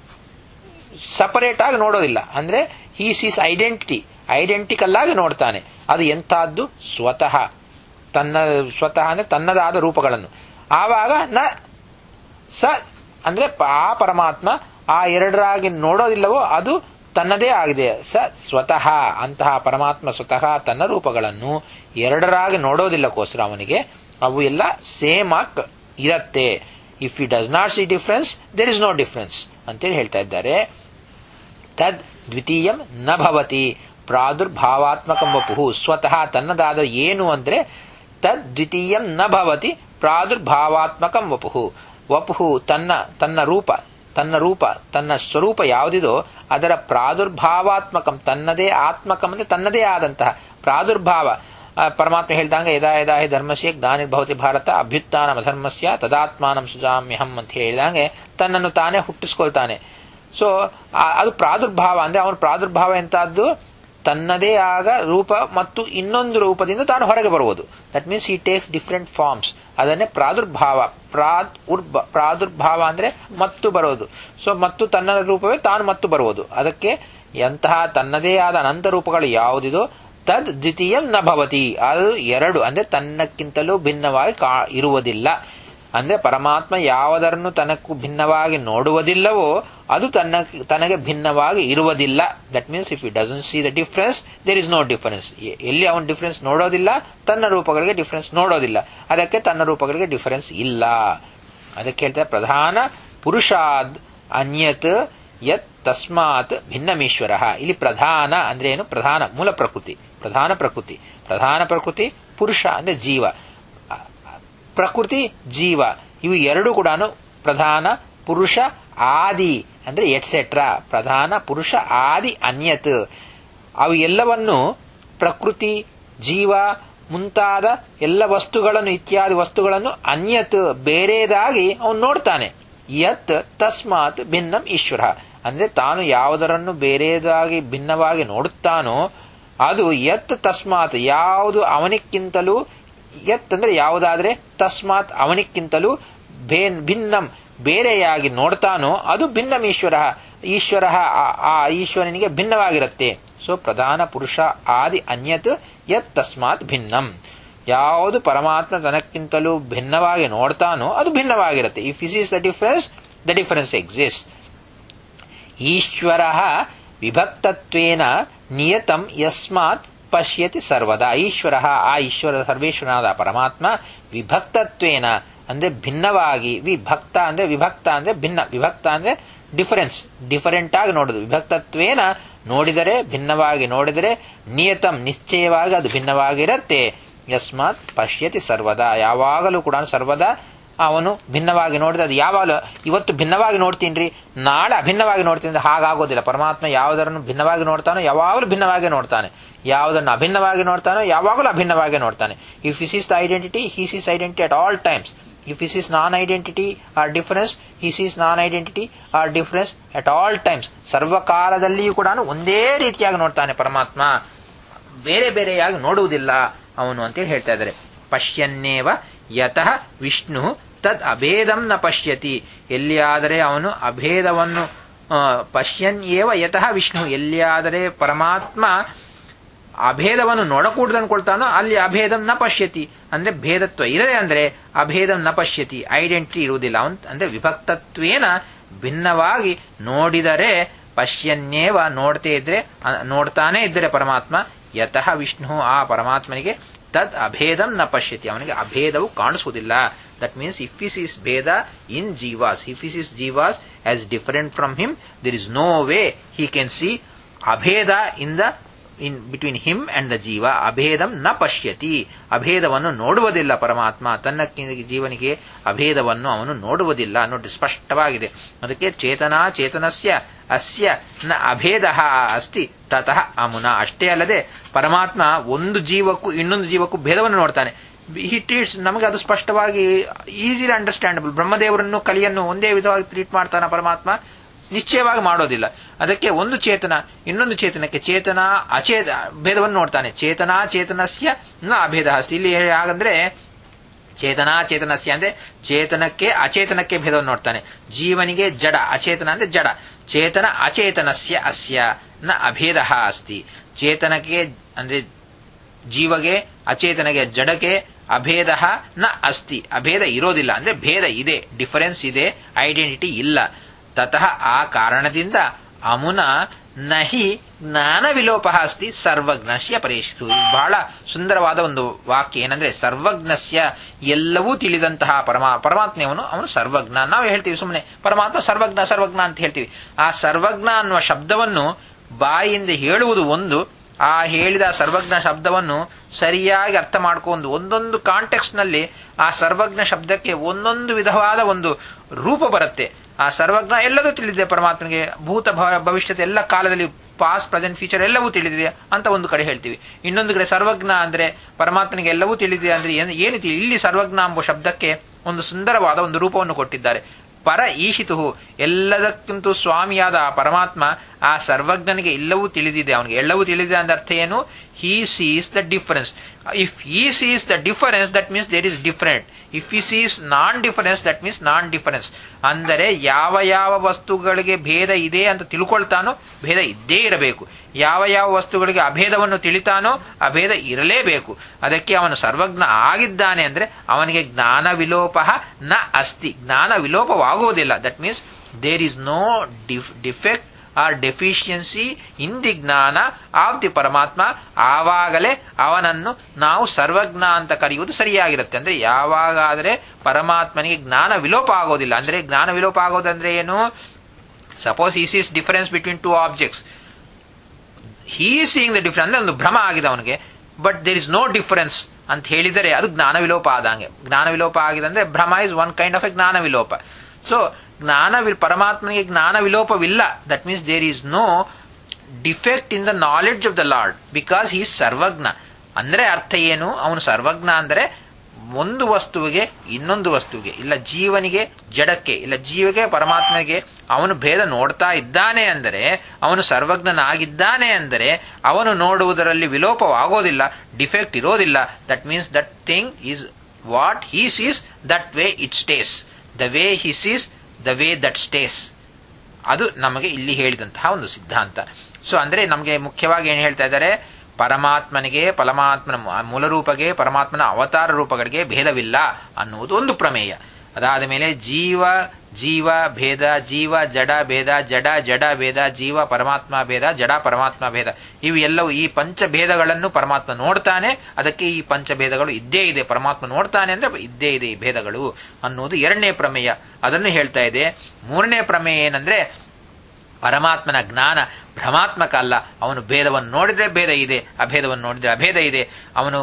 ಸಪರೇಟ್ ಆಗಿ ನೋಡೋದಿಲ್ಲ ಅಂದ್ರೆ ಹೀ ಸೀಸ್ ಐಡೆಂಟಿಟಿ ಐಡೆಂಟಿಕಲ್ ಆಗಿ ನೋಡ್ತಾನೆ ಅದು ಎಂತಹದ್ದು ಸ್ವತಃ ತನ್ನ ಸ್ವತಃ ಅಂದ್ರೆ ತನ್ನದಾದ ರೂಪಗಳನ್ನು ಆವಾಗ ನ ಸ ಅಂದ್ರೆ ಆ ಪರಮಾತ್ಮ ಆ ಎರಡರಾಗಿ ನೋಡೋದಿಲ್ಲವೋ ಅದು ತನ್ನದೇ ಆಗಿದೆ ಸ ಸ್ವತಃ ಅಂತಹ ಪರಮಾತ್ಮ ಸ್ವತಃ ತನ್ನ ರೂಪಗಳನ್ನು ಎರಡರಾಗಿ ನೋಡೋದಿಲ್ಲಕ್ಕೋಸ್ಕರ ಅವನಿಗೆ ಅವು ಎಲ್ಲ ಸೇಮ್ ಆಗಿ ಇರತ್ತೆ if he does not see difference there is no difference ಅಂತೇಳಿ ಹೇಳ್ತಾ ಇದ್ದಾರೆ ತದ್ ದ್ವಿತೀಯಂ ನ ಭವತಿ ಪ್ರಾದುರ್ಭಾವಾತ್ಮಕಂ ವಪುಹು ಸ್ವತಃ ತನ್ನದಾದ ಏನು ಅಂದ್ರೆ ತದ್ ದ್ವಿತೀಯಂ ನ ಭವತಿ ಪ್ರಾದುರ್ಭಾವಾತ್ಮಕಂ ವಪುಹು ವಪುಹು ತನ್ನ ತನ್ನ ರೂಪ ತನ್ನ ರೂಪ ತನ್ನ ಸ್ವರೂಪ ಯಾವುದಿದೋ ಅದರ ಪ್ರಾದುರ್ಭಾವಾತ್ಮಕಂ ತನ್ನದೇ ಆತ್ಮಕಂ ಅಂದ್ರೆ ತನ್ನದೇ ಆದಂತಹ ಪ್ರಾದುರ್ಭಾವ ಪರಮಾತ್ಮ ಹೇಳ್ದಂಗೆ ಯದಾ ಯದಾ ಹಿ ಧರ್ಮಸ್ಯ ಜ್ಞಾನಿರ್ಭವತಿ ಭಾರತ ಅಭ್ಯುತ್ಥಾನ ಧರ್ಮಸ್ಯ ತದಾತ್ಮಾನಂ ಸುಜಾಮ್ಯಹಂ ಅಂತ ಹೇಳಿದಂಗೆ ತನ್ನನ್ನು ತಾನೇ ಹುಟ್ಟಿಸ್ಕೊಳ್ತಾನೆ ಸೊ ಅದು ಪ್ರಾದುರ್ಭಾವ ಅಂದ್ರೆ ಅವನ ಪ್ರಾದುರ್ಭಾವ ಎಂತದ್ದು ತನ್ನದೇ ಆಗ ರೂಪ ಮತ್ತು ಇನ್ನೊಂದು ರೂಪದಿಂದ ತಾನು ಹೊರಗೆ ಬರುವುದು that means he takes different forms ಅದನ್ನೇ ಪ್ರಾದುರ್ಭಾವ ಪ್ರಾದ್ ಉರ್ಬ ಪ್ರಾದುರ್ಭಾವ ಅಂದ್ರೆ ಮತ್ತು ಬರೋದು ಸೊ ಮತ್ತು ತನ್ನ ರೂಪವೇ ತಾನು ಮತ್ತು ಬರುವುದು ಅದಕ್ಕೆ ಎಂತಹ ತನ್ನದೇ ಆದ ಅನಂತ ರೂಪಗಳು ಯಾವುದಿದೋ ತದ್ ದ್ವಿತೀಯ ನ ಭವತಿ ಅದು ಎರಡು ಅಂದ್ರೆ ತನ್ನಕ್ಕಿಂತಲೂ ಭಿನ್ನವಾಗಿ ಕಾ ಇರುವುದಿಲ್ಲ ಅಂದ್ರೆ ಪರಮಾತ್ಮ ಯಾವುದರನ್ನು ತನಕ್ಕೂ ಭಿನ್ನವಾಗಿ ನೋಡುವುದಿಲ್ಲವೋ ಅದು ತನ್ನ ತನಗೆ ಭಿನ್ನವಾಗಿ ಇರುವುದಿಲ್ಲ that means if he doesn't see the difference there is no difference ಎಲ್ಲಿ ಅವನ ಡಿಫರೆನ್ಸ್ ನೋಡೋದಿಲ್ಲ ತನ್ನ ರೂಪಗಳಿಗೆ ಡಿಫರೆನ್ಸ್ ನೋಡೋದಿಲ್ಲ ಅದಕ್ಕೆ ತನ್ನ ರೂಪಗಳಿಗೆ ಡಿಫರೆನ್ಸ್ ಇಲ್ಲ ಅದಕ್ಕೆ ಹೇಳ್ತಾರೆ ಪ್ರಧಾನ ಪುರುಷಾದ್ ಅನ್ಯತ್ ಯತ್ ತಸ್ಮಾತ್ ಭಿನ್ನಮೀಶ್ವರ ಇಲ್ಲಿ ಪ್ರಧಾನ ಅಂದ್ರೆ ಏನು ಪ್ರಧಾನ ಮೂಲ ಪ್ರಕೃತಿ ಪ್ರಧಾನ ಪ್ರಕೃತಿ ಪ್ರಧಾನ ಪ್ರಕೃತಿ ಪುರುಷ ಅಂದ್ರೆ ಜೀವ ಪ್ರಕೃತಿ ಜೀವ ಇವು ಎರಡು ಕೂಡ ಪ್ರಧಾನ ಪುರುಷ ಆದಿ ಅಂದ್ರೆ ಎಟ್ಸೆಟ್ರಾ ಪ್ರಧಾನ ಪುರುಷ ಆದಿ ಅನ್ಯತ್ ಅವು ಎಲ್ಲವನ್ನು ಪ್ರಕೃತಿ ಜೀವ ಮುಂತಾದ ಎಲ್ಲ ವಸ್ತುಗಳನ್ನು ಇತ್ಯಾದಿ ವಸ್ತುಗಳನ್ನು ಅನ್ಯತ್ ಬೇರೆದಾಗಿ ಅವನು ನೋಡ್ತಾನೆ ಯತ್ ತಸ್ಮಾತ್ ಭಿನ್ನಂ ಈಶ್ವರ ಅಂದ್ರೆ ತಾನು ಯಾವುದರನ್ನು ಬೇರೆದಾಗಿ ಭಿನ್ನವಾಗಿ ನೋಡುತ್ತಾನೋ ಅದು ಯತ್ ತಸ್ಮಾತ್ ಯಾವುದು ಅವನಿಕ್ಕಿಂತಲೂ ಯತ್ ಅಂದ್ರೆ ಯಾವುದಾದ್ರೆ ತಸ್ಮಾತ್ ಅವನಿಕ್ಕಿಂತಲೂ ಭಿನ್ನಂ ಬೇರೆಯಾಗಿ ನೋಡ್ತಾನೋ ಅದು ಭಿನ್ನಂ ಈಶ್ವರ ಈಶ್ವರ ಆ ಈಶ್ವರನಿಗೆ ಭಿನ್ನವಾಗಿರುತ್ತೆ ಸೊ ಪ್ರಧಾನ ಪುರುಷ ಆದಿ ಅನ್ಯತ್ ಯತ್ ತಸ್ಮಾತ್ ಭಿನ್ನಂ ಯಾವುದು ಪರಮಾತ್ಮ ತನಕ್ಕಿಂತಲೂ ಭಿನ್ನವಾಗಿ ನೋಡ್ತಾನೋ ಅದು ಭಿನ್ನವಾಗಿರುತ್ತೆ if is is the difference the difference exist ಈಶ್ವರ ವಿಭಕ್ತತ್ವೇನ ನಿಯತಂ ಯಸ್ಮಾತ್ ಪಶ್ಯತಿ ಸರ್ವದಾ ಈಶ್ವರ ಆ ಈಶ್ವರ ಸರ್ವೇಶ್ವರನಾದ ಪರಮಾತ್ಮ ವಿಭಕ್ತತ್ವೇನ ಅಂದ್ರೆ ಭಿನ್ನವಾಗಿ ವಿಭಕ್ತ ಅಂದ್ರೆ ವಿಭಕ್ತ ಅಂದ್ರೆ ಭಿನ್ನ ವಿಭಕ್ತ ಅಂದ್ರೆ ಡಿಫರೆನ್ಸ್ ಡಿಫರೆಂಟ್ ಆಗಿ ನೋಡುದು ವಿಭಕ್ತತ್ವೇನ ನೋಡಿದರೆ ಭಿನ್ನವಾಗಿ ನೋಡಿದರೆ ನಿಯತಂ ನಿಶ್ಚಯವಾಗಿ ಅದು ಭಿನ್ನವಾಗಿರತ್ತೆ ಯಸ್ಮಾತ್ ಪಶ್ಯತಿ ಸರ್ವದಾ ಯಾವಾಗಲೂ ಕೂಡ ಸರ್ವದಾ ಅವನು ಭಿನ್ನವಾಗಿ ನೋಡಿದ ಅದು ಯಾವಾಗಲೂ ಇವತ್ತು ಭಿನ್ನವಾಗಿ ನೋಡ್ತೀನಿ ನಾಳೆ ಅಭಿನ್ನವಾಗಿ ನೋಡ್ತೀನಿ ಹಾಗಾಗೋದಿಲ್ಲ ಪರಮಾತ್ಮ ಯಾವುದರನ್ನು ಭಿನ್ನವಾಗಿ ನೋಡ್ತಾನೋ ಯಾವಾಗಲೂ ಭಿನ್ನವಾಗಿ ನೋಡ್ತಾನೆ ಯಾವುದನ್ನು ಅಭಿನ್ನವಾಗಿ ನೋಡ್ತಾನೋ ಯಾವಾಗಲೂ ಅಭಿನ್ನವಾಗಿ ನೋಡ್ತಾನೆ if is is the identity he's is identity at all times if is is non identity or difference he's is non identity or difference at all times ಸರ್ವಕಾಲದಲ್ಲಿಯೂ ಕೂಡ ಒಂದೇ ರೀತಿಯಾಗಿ ನೋಡ್ತಾನೆ ಪರಮಾತ್ಮ ಬೇರೆ ಬೇರೆಯಾಗಿ ನೋಡುವುದಿಲ್ಲ ಅವನು ಅಂತೇಳಿ ಹೇಳ್ತಾ ಇದ್ದಾರೆ ಪಶ್ಯನ್ನೇವ ಯತಃ ವಿಷ್ಣು ತದ್ ಅಭೇದಂ ನ ಪಶ್ಯತಿ ಎಲ್ಲಿಯಾದರೆ ಅವನು ಅಭೇದವನ್ನು ಪಶ್ಯನ್ ಏವ ಯತಃ ವಿಷ್ಣು ಎಲ್ಲಿಯಾದರೆ ಪರಮಾತ್ಮ ಅಭೇದವನ್ನು ನೋಡಕೂಡದು ಅನ್ಕೊಳ್ತಾನೋ ಅಲ್ಲಿ ಅಭೇದಂ ನ ಪಶ್ಯತಿ ಅಂದ್ರೆ ಭೇದತ್ವ ಇರದೆ ಅಂದ್ರೆ ಅಭೇದಂ ನ ಪಶ್ಯತಿ ಐಡೆಂಟಿಟಿ ಇರುವುದಿಲ್ಲ ಅವನ್ ಅಂದ್ರೆ ವಿಭಕ್ತತ್ವೇನ ಭಿನ್ನವಾಗಿ ನೋಡಿದರೆ ಪಶ್ಯನ್ನೇವ ನೋಡ್ತೇ ಇದ್ರೆ ನೋಡ್ತಾನೆ ಇದ್ದರೆ ಪರಮಾತ್ಮ ಯತಃ ವಿಷ್ಣು ಆ ಪರಮಾತ್ಮನಿಗೆ ತದ್ ಅಭೇದಂ ನ ಪಶ್ಯತಿ ಅವನಿಗೆ ಅಭೇದವು ಕಾಣಿಸುವುದಿಲ್ಲ that means if is is ಭೇದ ಇನ್ ಜೀವಾಸ್ ಇಫ್ ಇಸ್ ಇಸ್ ಜೀವಾಸ್ as different from him there is no way he can see ಅಭೇದ in the in between him and the ಜೀವ ಅಭೇದಂ ನ ಪಶ್ಯತಿ ಅಭೇದವನ್ನು ನೋಡುವುದಿಲ್ಲ ಪರಮಾತ್ಮ ತನ್ನ ಜೀವನಿಗೆ ಅಭೇದವನ್ನು ಅವನು ನೋಡುವುದಿಲ್ಲ ಅನ್ನೋದು ಸ್ಪಷ್ಟವಾಗಿದೆ ಅದಕ್ಕೆ ಚೇತನಾ ಚೇತನಸ್ಯ ಅಸ್ಯ ನ ಅಭೇದ ಅಸ್ತಿ ತತಃ ಅಮುನ ಅಷ್ಟೇ ಅಲ್ಲದೆ ಪರಮಾತ್ಮ ಒಂದು ಜೀವಕ್ಕೂ ಇನ್ನೊಂದು ಜೀವಕ್ಕೂ ಭೇದವನ್ನು ನೋಡ್ತಾನೆ ಹಿ ಟ್ರೀಟ್ಸ್ ನಮಗೆ ಅದು ಸ್ಪಷ್ಟವಾಗಿ ಈಸಿಲಿ ಅಂಡರ್ಸ್ಟ್ಯಾಂಡಬಲ್ ಬ್ರಹ್ಮದೇವರನ್ನು ಕಲಿಯನ್ನು ಒಂದೇ ವಿಧವಾಗಿ ಟ್ರೀಟ್ ಮಾಡ್ತಾನ ಪರಮಾತ್ಮ ನಿಶ್ಚಯವಾಗಿ ಮಾಡೋದಿಲ್ಲ ಅದಕ್ಕೆ ಒಂದು ಚೇತನ ಇನ್ನೊಂದು ಚೇತನಕ್ಕೆ ಚೇತನ ಅಚೇತ ಭೇದವನ್ನು ನೋಡ್ತಾನೆ ಚೇತನಾ ಚೇತನಸ್ಯ ನ ಅಭೇದ ಅಸ್ತಿ ಇಲ್ಲಿ ಹಾಗಂದ್ರೆ ಚೇತನಾ ಚೇತನಸ್ಯ ಅಂದ್ರೆ ಚೇತನಕ್ಕೆ ಅಚೇತನಕ್ಕೆ ಭೇದವನ್ನು ನೋಡ್ತಾನೆ ಜೀವನಿಗೆ ಜಡ ಅಚೇತನ ಅಂದ್ರೆ ಜಡ ಚೇತನ ಅಚೇತನಸ್ಯ ಅಸ್ಯ ನ ಅಭೇದ ಅಸ್ತಿ ಚೇತನಕ್ಕೆ ಅಂದ್ರೆ ಜೀವಗೆ ಅಚೇತನಗೆ ಜಡಕ್ಕೆ ಅಭೇದ ನ ಅಸ್ತಿ ಅಭೇದ ಇರೋದಿಲ್ಲ ಅಂದ್ರೆ ಭೇದ ಇದೆ ಡಿಫರೆನ್ಸ್ ಇದೆ ಐಡೆಂಟಿಟಿ ಇಲ್ಲ ತತಃ ಆ ಕಾರಣದಿಂದ ಅಮುನ ನಹಿ ಜ್ಞಾನ ವಿಲೋಪ ಅಸ್ತಿ ಸರ್ವಜ್ಞಸ್ಯ ಪರೇಶಿತು ಬಹಳ ಸುಂದರವಾದ ಒಂದು ವಾಕ್ಯ ಏನಂದ್ರೆ ಸರ್ವಜ್ಞಸ್ಯ ಎಲ್ಲವೂ ತಿಳಿದಂತಹ ಪರಮಾ ಪರಮಾತ್ಮವನು ಅವನು ಸರ್ವಜ್ಞ ನಾವು ಹೇಳ್ತೀವಿ ಸುಮ್ಮನೆ ಪರಮಾತ್ಮ ಸರ್ವಜ್ಞ ಸರ್ವಜ್ಞ ಅಂತ ಹೇಳ್ತೀವಿ ಆ ಸರ್ವಜ್ಞ ಅನ್ನುವ ಶಬ್ದವನ್ನು ಬಾಯಿಯಿಂದ ಹೇಳುವುದು ಒಂದು ಆ ಹೇಳಿದ ಸರ್ವಜ್ಞ ಶಬ್ದವನ್ನು ಸರಿಯಾಗಿ ಅರ್ಥ ಮಾಡ್ಕೊಂಡು ಒಂದೊಂದು ಕಾಂಟೆಕ್ಸ್ಟ್ ನಲ್ಲಿ ಆ ಸರ್ವಜ್ಞ ಶಬ್ದಕ್ಕೆ ಒಂದೊಂದು ವಿಧವಾದ ಒಂದು ರೂಪ ಬರುತ್ತೆ ಆ ಸರ್ವಜ್ಞ ಎಲ್ಲದೂ ತಿಳಿದಿದೆ ಪರಮಾತ್ಮನಿಗೆ ಭೂತ ಭವಿಷ್ಯದ ಎಲ್ಲ ಕಾಲದಲ್ಲಿ ಪಾಸ್ಟ್ ಪ್ರೆಸೆಂಟ್ ಫ್ಯೂಚರ್ ಎಲ್ಲವೂ ತಿಳಿದಿದೆ ಅಂತ ಒಂದು ಕಡೆ ಹೇಳ್ತೀವಿ ಇನ್ನೊಂದು ಕಡೆ ಸರ್ವಜ್ಞ ಅಂದ್ರೆ ಪರಮಾತ್ಮನಿಗೆ ಎಲ್ಲವೂ ತಿಳಿದಿದೆ ಅಂದ್ರೆ ಏನು ಇಲ್ಲಿ ಸರ್ವಜ್ಞ ಎಂಬ ಶಬ್ದಕ್ಕೆ ಒಂದು ಸುಂದರವಾದ ಒಂದು ರೂಪವನ್ನು ಕೊಟ್ಟಿದ್ದಾರೆ ಪರ ಈಶಿತು ಎಲ್ಲದಕ್ಕಿಂತ ಸ್ವಾಮಿಯಾದ ಆ ಪರಮಾತ್ಮ ಆ ಸರ್ವಜ್ಞನಿಗೆ ಎಲ್ಲವೂ ತಿಳಿದಿದೆ ಅವನಿಗೆ ಎಲ್ಲವೂ ತಿಳಿದಿದೆ ಅಂದ ಅರ್ಥ ಏನು he sees the difference if he sees the difference that means there is different if he sees non difference that means non difference ಅಂದರೆ ಯಾವ ಯಾವ ವಸ್ತುಗಳಿಗೆ ಭೇದ ಇದೆ ಅಂತ ತಿಳ್ಕೊಳ್ತಾನೋ ಭೇದ ಇದ್ದೇ ಇರಬೇಕು ಯಾವ ಯಾವ ವಸ್ತುಗಳಿಗೆ ಅಭೇದವನ್ನು ತಿಳಿತಾನೋ ಅಭೇದ ಇರಲೇಬೇಕು ಅದಕ್ಕೆ ಅವನು ಸರ್ವಜ್ಞ ಆಗಿದ್ದಾನೆ ಅಂದ್ರೆ ಅವನಿಗೆ ಜ್ಞಾನ ವಿಲೋಪ ನ ಅಸ್ತಿ ಜ್ಞಾನ ವಿಲೋಪವಾಗುವುದಿಲ್ಲ that means there is no defect or deficiency in the ಜ್ಞಾನ ಆಫ್ ದಿ ಪರಮಾತ್ಮ ಆವಾಗಲೇ ಅವನನ್ನು ನಾವು ಸರ್ವಜ್ಞ ಅಂತ ಕರೆಯುವುದು ಸರಿಯಾಗಿರುತ್ತೆ ಅಂದ್ರೆ ಯಾವಾಗಾದರೆ ಪರಮಾತ್ಮನಿಗೆ ಜ್ಞಾನ ವಿಲೋಪ ಆಗೋದಿಲ್ಲ ಅಂದ್ರೆ ಜ್ಞಾನ ವಿಲೋಪ ಆಗೋದಂದ್ರೆ ಏನು suppose is is difference between two objects he seeing the difference ಅಂದ್ರೆ ಒಂದು ಭ್ರಮ ಆಗಿದೆ ಅವನಿಗೆ but there is no difference ಅಂತ ಹೇಳಿದರೆ ಅದು ಜ್ಞಾನ ವಿಲೋಪ ಆದಂಗೆ ಜ್ಞಾನ ವಿಲೋಪ ಆಗಿದೆ ಅಂದ್ರೆ ಭ್ರಮ is one kind of a ಜ್ಞಾನ ವಿಲೋಪ ಸೊ ಜ್ಞಾನ ಪರಮಾತ್ಮನಿಗೆ ಜ್ಞಾನ ವಿಲೋಪವಿಲ್ಲ that means there is no defect in the knowledge of the lord because he ಸರ್ವಜ್ಞ ಅಂದ್ರೆ ಅರ್ಥ ಏನು ಅವನು ಸರ್ವಜ್ಞ ಅಂದರೆ ಒಂದು ವಸ್ತುವಿಗೆ ಇನ್ನೊಂದು ವಸ್ತುವಿಗೆ ಇಲ್ಲ ಜೀವನಿಗೆ ಜಡಕ್ಕೆ ಇಲ್ಲ ಜೀವಿಗೆ ಪರಮಾತ್ಮನಿಗೆ ಅವನು ಭೇದ ನೋಡ್ತಾ ಇದ್ದಾನೆ ಅಂದರೆ ಅವನು ಸರ್ವಜ್ಞನಾಗಿದ್ದಾನೆ ಅಂದರೆ ಅವನು ನೋಡುವುದರಲ್ಲಿ ವಿಲೋಪವಾಗೋದಿಲ್ಲ ಡಿಫೆಕ್ಟ್ ಇರೋದಿಲ್ಲ that means that thing is what he sees that way it stays the way he sees the way that stays ಅದು ನಮಗೆ ಇಲ್ಲಿ ಹೇಳಿದಂತಹ ಒಂದು ಸಿದ್ಧಾಂತ ಸೊ ಅಂದ್ರೆ ನಮಗೆ ಮುಖ್ಯವಾಗಿ ಏನು ಹೇಳ್ತಾ ಇದ್ದಾರೆ ಪರಮಾತ್ಮನಿಗೆ ಪರಮಾತ್ಮನ ಮೂಲರೂಪಗೆ ಪರಮಾತ್ಮನ ಅವತಾರ ರೂಪಗಳಿಗೆ ಭೇದವಿಲ್ಲ ಅನ್ನುವುದು ಒಂದು ಪ್ರಮೇಯ ಅದಾದ ಮೇಲೆ ಜೀವ ಜೀವ ಭೇದ ಜೀವ ಜಡ ಭೇದ ಜಡ ಜಡ ಭೇದ ಜೀವ ಪರಮಾತ್ಮ ಭೇದ ಜಡ ಪರಮಾತ್ಮ ಭೇದ ಇವು ಎಲ್ಲವೂ ಈ ಪಂಚಭೇದಗಳನ್ನು ಪರಮಾತ್ಮ ನೋಡ್ತಾನೆ ಅದಕ್ಕೆ ಈ ಪಂಚಭೇದಗಳು ಇದ್ದೇ ಇದೆ ಪರಮಾತ್ಮ ನೋಡ್ತಾನೆ ಅಂದ್ರೆ ಇದ್ದೇ ಇದೆ ಈ ಭೇದಗಳು ಅನ್ನುವುದು ಎರಡನೇ ಪ್ರಮೇಯ ಅದನ್ನು ಹೇಳ್ತಾ ಇದೆ ಮೂರನೇ ಪ್ರಮೇಯ ಏನಂದ್ರೆ ಪರಮಾತ್ಮನ ಜ್ಞಾನ ಭ್ರಮಾತ್ಮಕ ಅಲ್ಲ ಅವನು ಭೇದವನ್ನು ನೋಡಿದ್ರೆ ಭೇದ ಇದೆ ಅಭೇದವನ್ನು ನೋಡಿದ್ರೆ ಅಭೇದ ಇದೆ ಅವನು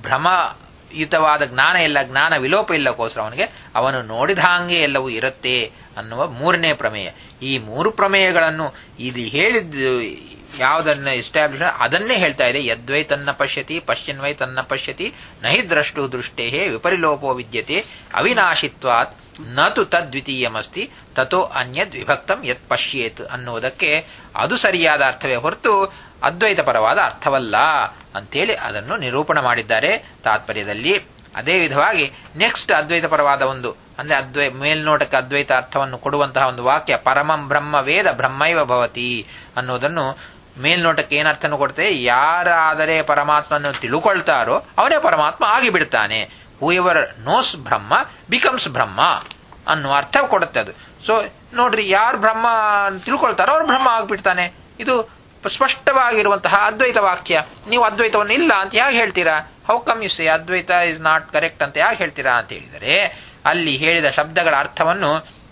ಭ್ರಮಯುತವಾದ ಜ್ಞಾನ ಇಲ್ಲ ಜ್ಞಾನ ವಿಲೋಪ ಇಲ್ಲಕ್ಕೋಸ್ಕರ ಅವನಿಗೆ ಅವನು ನೋಡಿದ ಹಾಗೆ ಎಲ್ಲವೂ ಇರುತ್ತೆ ಅನ್ನುವ ಮೂರನೇ ಪ್ರಮೇಯ ಈ ಮೂರು ಪ್ರಮೇಯಗಳನ್ನು ಇಲ್ಲಿ ಹೇಳಿದ್ದು ಯಾವುದನ್ನ ಎಸ್ಟಾಬ್ಲಿಷ್ ಅದನ್ನೇ ಹೇಳ್ತಾ ಇದೆ ಯದ್ವೈ ತನ್ನ ಪಶ್ಯತಿ ಪಶ್ಯನ್ವೈ ತನ್ನ ಪಶ್ಯತಿ ನಹಿ ದ್ರಷ್ಟು ದೃಷ್ಟೇ ವಿಪರಿಲೋಪೋ ವಿದ್ಯತೆ ಅವಿನಾಶಿತ್ವಾತ್ ನತು ತದ್ವಿತೀಯಮಸ್ತಿ ತಥೋ ಅನ್ಯದ್ ವಿಭಕ್ತಂ ಯತ್ ಪಶ್ಯೇತ್ ಅನ್ನುವುದಕ್ಕೆ ಅದು ಸರಿಯಾದ ಅರ್ಥವೇ ಹೊರತು ಅದ್ವೈತ ಪರವಾದ ಅರ್ಥವಲ್ಲ ಅಂತೇಳಿ ಅದನ್ನು ನಿರೂಪಣೆ ಮಾಡಿದ್ದಾರೆ ತಾತ್ಪರ್ಯದಲ್ಲಿ ಅದೇ ವಿಧವಾಗಿ ನೆಕ್ಸ್ಟ್ ಅದ್ವೈತ ಪರವಾದ ಒಂದು ಅಂದ್ರೆ ಅದ್ವೈ ಮೇಲ್ನೋಟಕ್ಕೆ ಅದ್ವೈತ ಅರ್ಥವನ್ನು ಕೊಡುವಂತಹ ಒಂದು ವಾಕ್ಯ ಪರಮಂ ಬ್ರಹ್ಮ ವೇದ ಬ್ರಹ್ಮೈವ ಭವತಿ ಅನ್ನೋದನ್ನು ಮೇಲ್ನೋಟಕ್ಕೆ ಏನರ್ಥನು ಕೊಡ್ತೇವೆ ಯಾರಾದರೆ ಪರಮಾತ್ಮನ್ನು ತಿಳುಕೊಳ್ತಾರೋ ಅವನೇ ಪರಮಾತ್ಮ ಆಗಿಬಿಡ್ತಾನೆ whoever knows Brahma becomes Brahma ಅನ್ನುವ ಅರ್ಥ ಕೊಡುತ್ತೆ ಅದು ಸೊ ನೋಡ್ರಿ ಯಾರು ಬ್ರಹ್ಮ ತಿಳ್ಕೊಳ್ತಾರೋ ಅವ್ರು ಬ್ರಹ್ಮ ಆಗ್ಬಿಡ್ತಾನೆ ಇದು ಸ್ಪಷ್ಟವಾಗಿರುವಂತಹ ಅದ್ವೈತ ವಾಕ್ಯ ನೀವು ಅದ್ವೈತವನ್ನು ಇಲ್ಲ ಅಂತ ಯಾಕೆ ಹೇಳ್ತೀರಾ how come you say Advaita is not correct ಅಂತ ಯಾಕೆ ಹೇಳ್ತೀರಾ ಅಂತ ಹೇಳಿದರೆ ಅಲ್ಲಿ ಹೇಳಿದ ಶಬ್ದಗಳ ಅರ್ಥವನ್ನು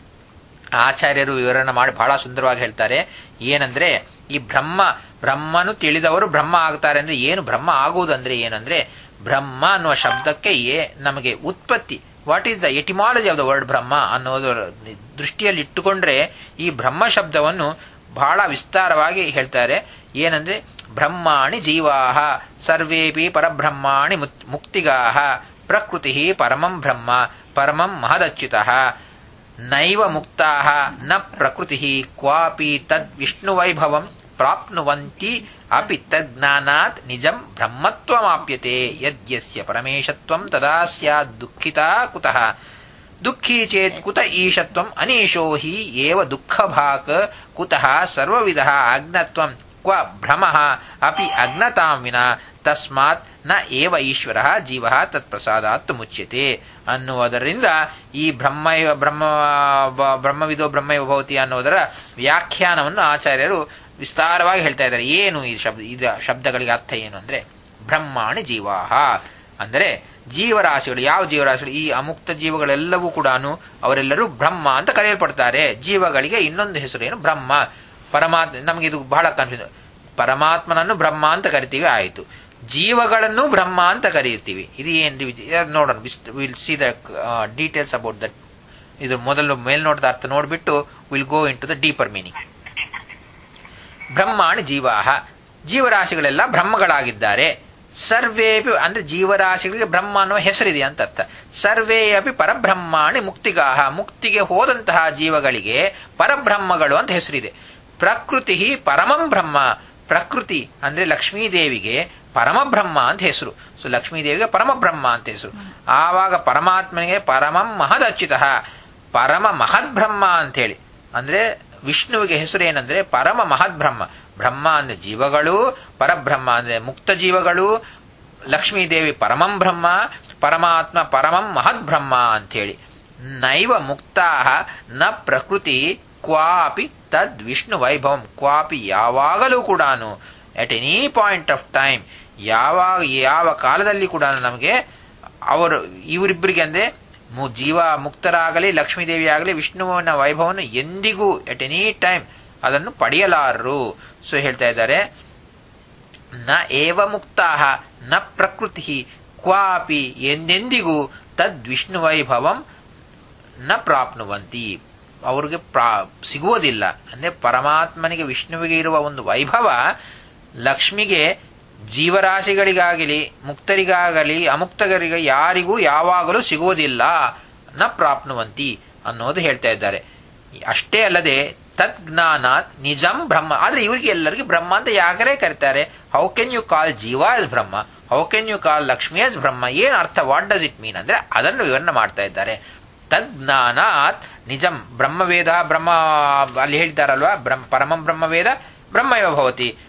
ಆಚಾರ್ಯರು ವಿವರಣೆ ಮಾಡಿ ಬಹಳ ಸುಂದರವಾಗಿ ಹೇಳ್ತಾರೆ ಏನಂದ್ರೆ ಈ ಬ್ರಹ್ಮ ಬ್ರಹ್ಮನು ತಿಳಿದವರು ಬ್ರಹ್ಮ ಆಗ್ತಾರೆ ಅಂದ್ರೆ ಏನು ಬ್ರಹ್ಮ ಆಗುವುದಂದ್ರೆ ಏನಂದ್ರೆ ಬ್ರಹ್ಮ ಅನ್ನುವ ಶಬ್ದಕ್ಕೆ ಏ ನಮಗೆ ಉತ್ಪತ್ತಿ what is the etymology of the word Brahma ಅನ್ನೋದರ ದೃಷ್ಟಿಯಲ್ಲಿ ಇಟ್ಟುಕೊಂಡ್ರೆ ಈ ಬ್ರಹ್ಮ ಶಬ್ದವನ್ನು ಬಹಳ ವಿಸ್ತಾರವಾಗಿ ಹೇಳ್ತಾರೆ ಏನಂದ್ರೆ ಬ್ರಹ್ಮಾಣಿ ಜೀವಾಹ ಸರ್ವೇಪಿ ಪರಬ್ರಹ್ಮಾಣಿ ಮುಕ್ತಿಗಾಹ ಪ್ರಕೃತಿ ಪರಮಂ ಬ್ರಹ್ಮ ಪರಮಂ ಮಹದಚ್ಯುತ ನೈವ ಮುಕ್ತಾ ನ ಪ್ರಕೃತಿ ಕ್ವಾಪಿ ತದ್ ವಿಷ್ಣುವೈಭವಂ ಪ್ರಾಪ್ನುವಂತಿ ಅಪಿ ತಜ್ಞಾನಾತ್ ನಿಜಂ ಬ್ರಹ್ಮತ್ವಮಾಪ್ಯತೆ ಯದ್ಯಸ್ಯ ಪರಮೇಶತ್ವಂ ತದಾ ಸ್ಯಾದ್ ದುಃಖಿತಾ ಕುತಃ ದುಃಖಿ ಚೇತ್ ಕುತ ಈಶತ್ವಂ ಅನೀಶೋ ಹಿ ಏವ ದುಃಖಭಾಕ್ ಕುತಃ ಸರ್ವವಿಧ ಅಜ್ಞತ್ವಂ ಕ್ವ ಭ್ರಮಃ ಅಪಿ ಅಜ್ಞತಾಂ ವಿನಾ ತಸ್ಮಾತ್ ನ ಏವ ಈಶ್ವರ ಜೀವ ತತ್ಪ್ರಸಾದಾತ್ ಮುಚ್ಯತೆ ಅನ್ನುವುದರಿಂದ ಈ ಬ್ರಹ್ಮ ಬ್ರಹ್ಮ ಬ್ರಹ್ಮವಿದೋ ಬ್ರಹ್ಮೈವ ಭವತಿ ಅನ್ನೋದರ ವ್ಯಾಖ್ಯಾನವನ್ನು ಆಚಾರ್ಯರು ವಿಸ್ತಾರವಾಗಿ ಹೇಳ್ತಾ ಇದ್ದಾರೆ ಏನು ಈ ಶಬ್ದ ಇದ ಶಬ್ದಗಳಿಗೆ ಅರ್ಥ ಏನು ಅಂದ್ರೆ ಬ್ರಹ್ಮಾಣಿ ಜೀವಾಹ ಅಂದರೆ ಜೀವರಾಶಿಗಳು ಯಾವ ಜೀವರಾಶಿಗಳು ಈ ಅಮುಕ್ತ ಜೀವಗಳೆಲ್ಲವೂ ಕೂಡ ಅವರೆಲ್ಲರೂ ಬ್ರಹ್ಮ ಅಂತ ಕರೆಯಲ್ಪಡ್ತಾರೆ ಜೀವಗಳಿಗೆ ಇನ್ನೊಂದು ಹೆಸರು ಏನು ಬ್ರಹ್ಮ ಪರಮಾತ್ಮ ನಮಗೆ ಇದು ಬಹಳ ಕನ್ಫ್ಯೂಸ್ ಪರಮಾತ್ಮನನ್ನು ಬ್ರಹ್ಮ ಅಂತ ಕರಿತೀವಿ ಆಯಿತು ಜೀವಗಳನ್ನು ಬ್ರಹ್ಮ ಅಂತ ಕರೆಯುತ್ತೀವಿ ಇದು ಏನು ನೋಡೋಣ will see the details about that ಇದು ಮೊದಲು ಮೇಲ್ನೋಟದ ಅರ್ಥ ನೋಡಿಬಿಟ್ಟು will go into the deeper meaning ಬ್ರಹ್ಮಾಣಿ ಜೀವಾಹ ಜೀವರಾಶಿಗಳೆಲ್ಲ ಬ್ರಹ್ಮಗಳಾಗಿದ್ದಾರೆ ಸರ್ವೇ ಅಂದ್ರೆ ಜೀವರಾಶಿಗಳಿಗೆ ಬ್ರಹ್ಮ ಅನ್ನುವ ಹೆಸರಿದೆ ಅಂತ ಅರ್ಥ ಸರ್ವೇ ಅಪಿ ಪರಬ್ರಹ್ಮಾಣಿ ಮುಕ್ತಿಗಾಹ ಮುಕ್ತಿಗೆ ಹೋದಂತಹ ಜೀವಗಳಿಗೆ ಪರಬ್ರಹ್ಮಗಳು ಅಂತ ಹೆಸರಿದೆ ಪ್ರಕೃತಿ ಪರಮಂ ಬ್ರಹ್ಮ ಪ್ರಕೃತಿ ಅಂದ್ರೆ ಲಕ್ಷ್ಮೀದೇವಿಗೆ ಪರಮಬ್ರಹ್ಮ ಅಂತ ಹೆಸರು ಸೊ ಲಕ್ಷ್ಮೀದೇವಿಗೆ ಪರಮಬ್ರಹ್ಮ ಅಂತ ಹೆಸರು ಆವಾಗ ಪರಮಾತ್ಮನಿಗೆ ಪರಮಂ ಮಹದಚ್ಯುತ ಪರಮ ಮಹದ್ಬ್ರಹ್ಮ ಅಂತ ಹೇಳಿ ಅಂದ್ರೆ ವಿಷ್ಣುವಿಗೆ ಹೆಸರು ಏನಂದ್ರೆ ಪರಮ ಮಹದ್ಬ್ರಹ್ಮ ಬ್ರಹ್ಮ ಅಂದ್ರೆ ಜೀವಗಳು ಪರಬ್ರಹ್ಮ ಅಂದ್ರೆ ಮುಕ್ತ ಜೀವಗಳು ಲಕ್ಷ್ಮೀದೇವಿ ಪರಮಂ ಬ್ರಹ್ಮ ಪರಮಾತ್ಮ ಪರಮಂ ಮಹದ್ಬ್ರಹ್ಮ ಅಂತೇಳಿ ನೈವ ಮುಕ್ತಾ ನ ಪ್ರಕೃತಿ ಕ್ವಾಪಿ ತದ್ ವಿಷ್ಣು ವೈಭವಂ ಕ್ವಾಪಿ ಯಾವಾಗಲೂ ಕೂಡ at any point of time ಯಾವಾಗ ಯಾವ ಕಾಲದಲ್ಲಿ ಕೂಡ ನಮಗೆ ಅವರು ಇವರಿಬ್ಬರಿಗೆ ಅಂದ್ರೆ ಜೀವ ಮುಕ್ತರಾಗಲಿ ಲಕ್ಷ್ಮೀದೇವಿ ಆಗಲಿ ವಿಷ್ಣುವಿನ ವೈಭವವನ್ನು ಎಂದಿಗೂ ಎಟ್ ಎನಿ ಟೈಮ್ ಅದನ್ನು ಪಡೆಯಲಾರರು ಸೊ ಹೇಳ್ತಾ ಇದ್ದಾರೆ ನ ಏವ ಮುಕ್ತಾ ನ ಪ್ರಕೃತಿ ಕ್ವಾಪಿ ಎಂದೆಂದಿಗೂ ತದ್ ವಿಷ್ಣು ವೈಭವಂ ನ ಪ್ರಾಪ್ನುವಂತಿ ಅವ್ರಿಗೆ ಪ್ರಾ ಸಿಗುವುದಿಲ್ಲ ಅಂದ್ರೆ ಪರಮಾತ್ಮನಿಗೆ ವಿಷ್ಣುವಿಗೆ ಇರುವ ಒಂದು ವೈಭವ ಲಕ್ಷ್ಮಿಗೆ ಜೀವರಾಶಿಗಳಿಗಾಗಲಿ ಮುಕ್ತರಿಗಾಗಲಿ ಅಮುಕ್ತಗರಿಗೆ ಯಾರಿಗೂ ಯಾವಾಗಲೂ ಸಿಗುವುದಿಲ್ಲ ನ ಪ್ರಾಪ್ನುವಂತಿ ಅನ್ನೋದು ಹೇಳ್ತಾ ಇದ್ದಾರೆ ಅಷ್ಟೇ ಅಲ್ಲದೆ ತಜ್ಞಾನಾತ್ ನಿಜಂ ಬ್ರಹ್ಮ ಆದ್ರೆ ಇವರಿಗೆ ಎಲ್ಲರಿಗೂ ಬ್ರಹ್ಮ ಅಂತ ಯಾಕರೇ ಕರೀತಾರೆ ಹೌ ಕೆನ್ ಯು ಕಾಲ್ ಜೀವ as Brahma how can you call Lakshmi as Brahma ಏನ್ ಅರ್ಥ ವಾಟ್ ಡಸ್ ಇಟ್ ಮೀನ್ ಅಂದ್ರೆ ಅದನ್ನು ವಿವರಣೆ ಮಾಡ್ತಾ ಇದ್ದಾರೆ ತಜ್ಞಾನಾತ್ ನಿಜಂ ಬ್ರಹ್ಮವೇದ ಬ್ರಹ್ಮ ಅಲ್ಲಿ ಹೇಳ್ತಾರಲ್ವಾ ಬ್ರಹ್ಮ ಪರಮಂ ಬ್ರಹ್ಮವೇದ ಬ್ರಹ್ಮಯವ ಭವತಿ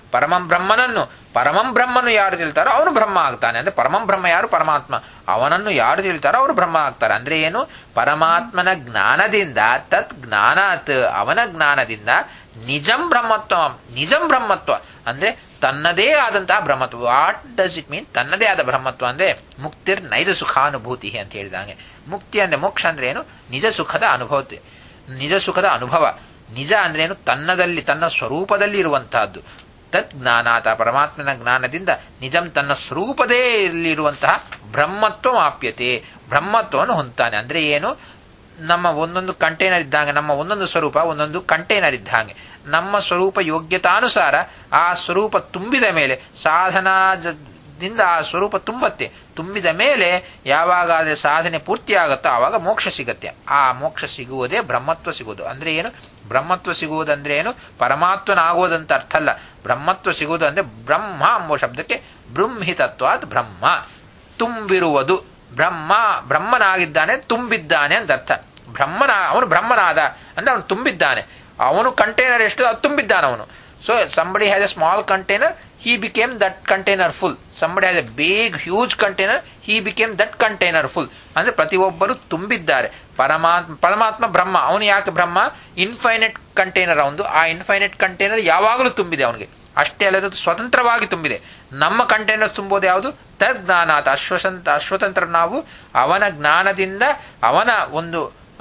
ಪರಮಂ ಬ್ರಹ್ಮನನ್ನು ಪರಮಂ ಬ್ರಹ್ಮನು ಯಾರು ತಿಳಿತಾರೋ ಅವನು ಬ್ರಹ್ಮ ಆಗ್ತಾನೆ ಅಂದ್ರೆ ಪರಮಂ ಬ್ರಹ್ಮ ಯಾರು ಪರಮಾತ್ಮ ಅವನನ್ನು ಯಾರು ತಿಳಿತಾರೋ ಅವರು ಬ್ರಹ್ಮ ಆಗ್ತಾರೆ ಅಂದ್ರೆ ಏನು ಪರಮಾತ್ಮನ ಜ್ಞಾನದಿಂದ ತತ್ ಜ್ಞಾನಾತ್ ಅವನ ಜ್ಞಾನದಿಂದ ನಿಜಂ ಬ್ರಹ್ಮತ್ವ ನಿಜಂ ಬ್ರಹ್ಮತ್ವ ಅಂದ್ರೆ ತನ್ನದೇ ಆದಂತಹ ಬ್ರಹ್ಮತ್ವ ವಾಟ್ ಡಸ್ ಇಟ್ ಮೀನ್ ತನ್ನದೇ ಆದ ಬ್ರಹ್ಮತ್ವ ಅಂದ್ರೆ ಮುಕ್ತಿರ್ ನೈಜ ಸುಖಾನುಭೂತಿ ಅಂತ ಹೇಳಿದಂಗೆ ಮುಕ್ತಿ ಅಂದ್ರೆ ಮೋಕ್ಷ ಅಂದ್ರೆ ಏನು ನಿಜ ಸುಖದ ಅನುಭವ ನಿಜ ಸುಖದ ಅನುಭವ ನಿಜ ಅಂದ್ರೆ ಏನು ತನ್ನದಲ್ಲಿ ತನ್ನ ಸ್ವರೂಪದಲ್ಲಿ ಇರುವಂತಹದ್ದು ತತ್ ಜ್ಞಾನಾತ ಪರಮಾತ್ಮನ ಜ್ಞಾನದಿಂದ ನಿಜಂ ತನ್ನ ಸ್ವರೂಪದೇ ಇರುವಂತಹ ಬ್ರಹ್ಮತ್ವ ಆಪ್ಯತೆ ಬ್ರಹ್ಮತ್ವವನ್ನು ಹೊಂತಾನೆ ಅಂದ್ರೆ ಏನು ನಮ್ಮ ಒಂದೊಂದು ಕಂಟೈನರ್ ಇದ್ದಂಗೆ ನಮ್ಮ ಒಂದೊಂದು ಸ್ವರೂಪ ಒಂದೊಂದು ಕಂಟೈನರ್ ಇದ್ದಂಗೆ ನಮ್ಮ ಸ್ವರೂಪ ಯೋಗ್ಯತಾನುಸಾರ ಆ ಸ್ವರೂಪ ತುಂಬಿದ ಮೇಲೆ ಸಾಧನಾ ದಿಂದ ಆ ಸ್ವರೂಪ ತುಂಬತ್ತೆ ತುಂಬಿದ ಮೇಲೆ ಯಾವಾಗಾದ್ರೆ ಸಾಧನೆ ಪೂರ್ತಿ ಆಗುತ್ತೋ ಆವಾಗ ಮೋಕ್ಷ ಸಿಗತ್ತೆ ಆ ಮೋಕ್ಷ ಸಿಗುವುದೇ ಬ್ರಹ್ಮತ್ವ ಸಿಗುವುದು ಅಂದ್ರೆ ಏನು ಬ್ರಹ್ಮತ್ವ ಸಿಗುವುದಂದ್ರೆ ಏನು ಪರಮಾತ್ಮನಾಗುವುದಂತ ಅರ್ಥ ಅಲ್ಲ ಬ್ರಹ್ಮತ್ವ ಸಿಗುವುದು ಅಂದ್ರೆ ಬ್ರಹ್ಮ ಎಂಬ ಶಬ್ದಕ್ಕೆ ಬೃಂಹಿತತ್ವಾದ್ ಬ್ರಹ್ಮ ತುಂಬಿರುವುದು ಬ್ರಹ್ಮ ಬ್ರಹ್ಮನಾಗಿದ್ದಾನೆ ತುಂಬಿದ್ದಾನೆ ಅಂತ ಅರ್ಥ ಬ್ರಹ್ಮನ ಅವನು ಬ್ರಹ್ಮನಾದ ಅಂದ್ರೆ ಅವನು ತುಂಬಿದ್ದಾನೆ ಅವನು ಕಂಟೈನರ್ ಎಷ್ಟು ಅದು ತುಂಬಿದ್ದಾನೆ ಅವನು so somebody has a small container he became that container full somebody has a big huge container he became that container full ಅಂದ್ರೆ ಪ್ರತಿಯೊಬ್ಬರು ತುಂಬಿದ್ದಾರೆ ಪರಮಾತ್ಮ ಪರಮಾತ್ಮ ಬ್ರಹ್ಮ ಅವನು ಯಾಕೆ ಬ್ರಹ್ಮ ಇನ್ಫೈನೆಟ್ ಕಂಟೈನರ್ ಅವನು ಆ ಇನ್ಫೈನೆಟ್ ಕಂಟೈನರ್ ಯಾವಾಗಲೂ ತುಂಬಿದೆ ಅವನಿಗೆ ಅಷ್ಟೇ ಅಲ್ಲದೆ ಅದು ಸ್ವತಂತ್ರವಾಗಿ ತುಂಬಿದೆ ನಮ್ಮ ಕಂಟೈನರ್ ತುಂಬೋದು ಯಾವುದು ತಜ್ಞಾನಾಥ ಅಶ್ವಸಂತ ಅಶ್ವತಂತ್ರ ನಾವು ಅವನ ಜ್ಞಾನದಿಂದ ಅವನ ಒಂದು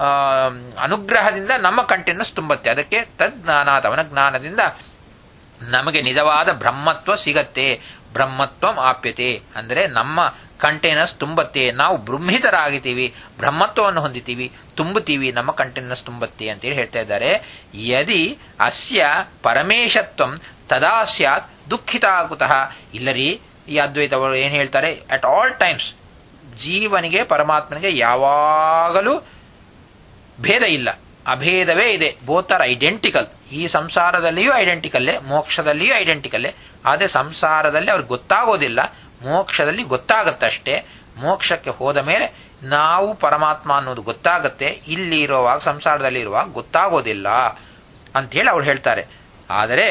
ಅನುಗ್ರಹದಿಂದ ನಮ್ಮ ಕಂಟೈನರ್ಸ್ ತುಂಬತ್ತೆ ಅದಕ್ಕೆ ತಜ್ಞಾನಾಥ ಅವನ ಜ್ಞಾನದಿಂದ ನಮಗೆ ನಿಜವಾದ ಬ್ರಹ್ಮತ್ವ ಸಿಗತ್ತೆ ಬ್ರಹ್ಮತ್ವ ಆಪ್ಯತೆ ಅಂದರೆ ನಮ್ಮ ಕಂಟೈನರ್ಸ್ ತುಂಬತ್ತೆ ನಾವು ಬೃಂಹಿತರಾಗಿದ್ದೀವಿ ಬ್ರಹ್ಮತ್ವವನ್ನು ಹೊಂದಿತೀವಿ ತುಂಬುತ್ತೀವಿ ನಮ್ಮ ಕಂಟೈನರ್ಸ್ ತುಂಬತ್ತೆ ಅಂತೇಳಿ ಹೇಳ್ತಾ ಇದ್ದಾರೆ ಯದಿ ಅಸ್ಯ ಪರಮೇಶತ್ವಂ ತದಾ ಸ್ಯಾತ್ ದುಃಖಿತಾಕುತಃ ಇಲ್ಲರಿ ಈ ಅದ್ವೈತವರು ಏನು ಹೇಳ್ತಾರೆ ಅಟ್ ಆಲ್ ಟೈಮ್ಸ್ ಜೀವನಿಗೆ ಪರಮಾತ್ಮನಿಗೆ ಯಾವಾಗಲೂ ಭೇದ ಇಲ್ಲ ಅಭೇದವೇ ಇದೆ ಬೋತ್ ಆರ್ ಐಡೆಂಟಿಕಲ್ ಈ ಸಂಸಾರದಲ್ಲಿಯೂ ಐಡೆಂಟಿಕಲ್ಲೇ ಮೋಕ್ಷದಲ್ಲಿಯೂ ಐಡೆಂಟಿಕಲ್ಲೇ ಆದರೆ ಸಂಸಾರದಲ್ಲಿ ಅವ್ರಿಗೆ ಗೊತ್ತಾಗೋದಿಲ್ಲ ಮೋಕ್ಷದಲ್ಲಿ ಗೊತ್ತಾಗತ್ತಷ್ಟೇ ಮೋಕ್ಷಕ್ಕೆ ಹೋದ ಮೇಲೆ ನಾವು ಪರಮಾತ್ಮ ಅನ್ನೋದು ಗೊತ್ತಾಗತ್ತೆ ಇಲ್ಲಿ ಇರುವಾಗ ಸಂಸಾರದಲ್ಲಿ ಇರುವಾಗ ಗೊತ್ತಾಗೋದಿಲ್ಲ ಅಂತೇಳಿ ಅವ್ರು ಹೇಳ್ತಾರೆ ಆದರೆ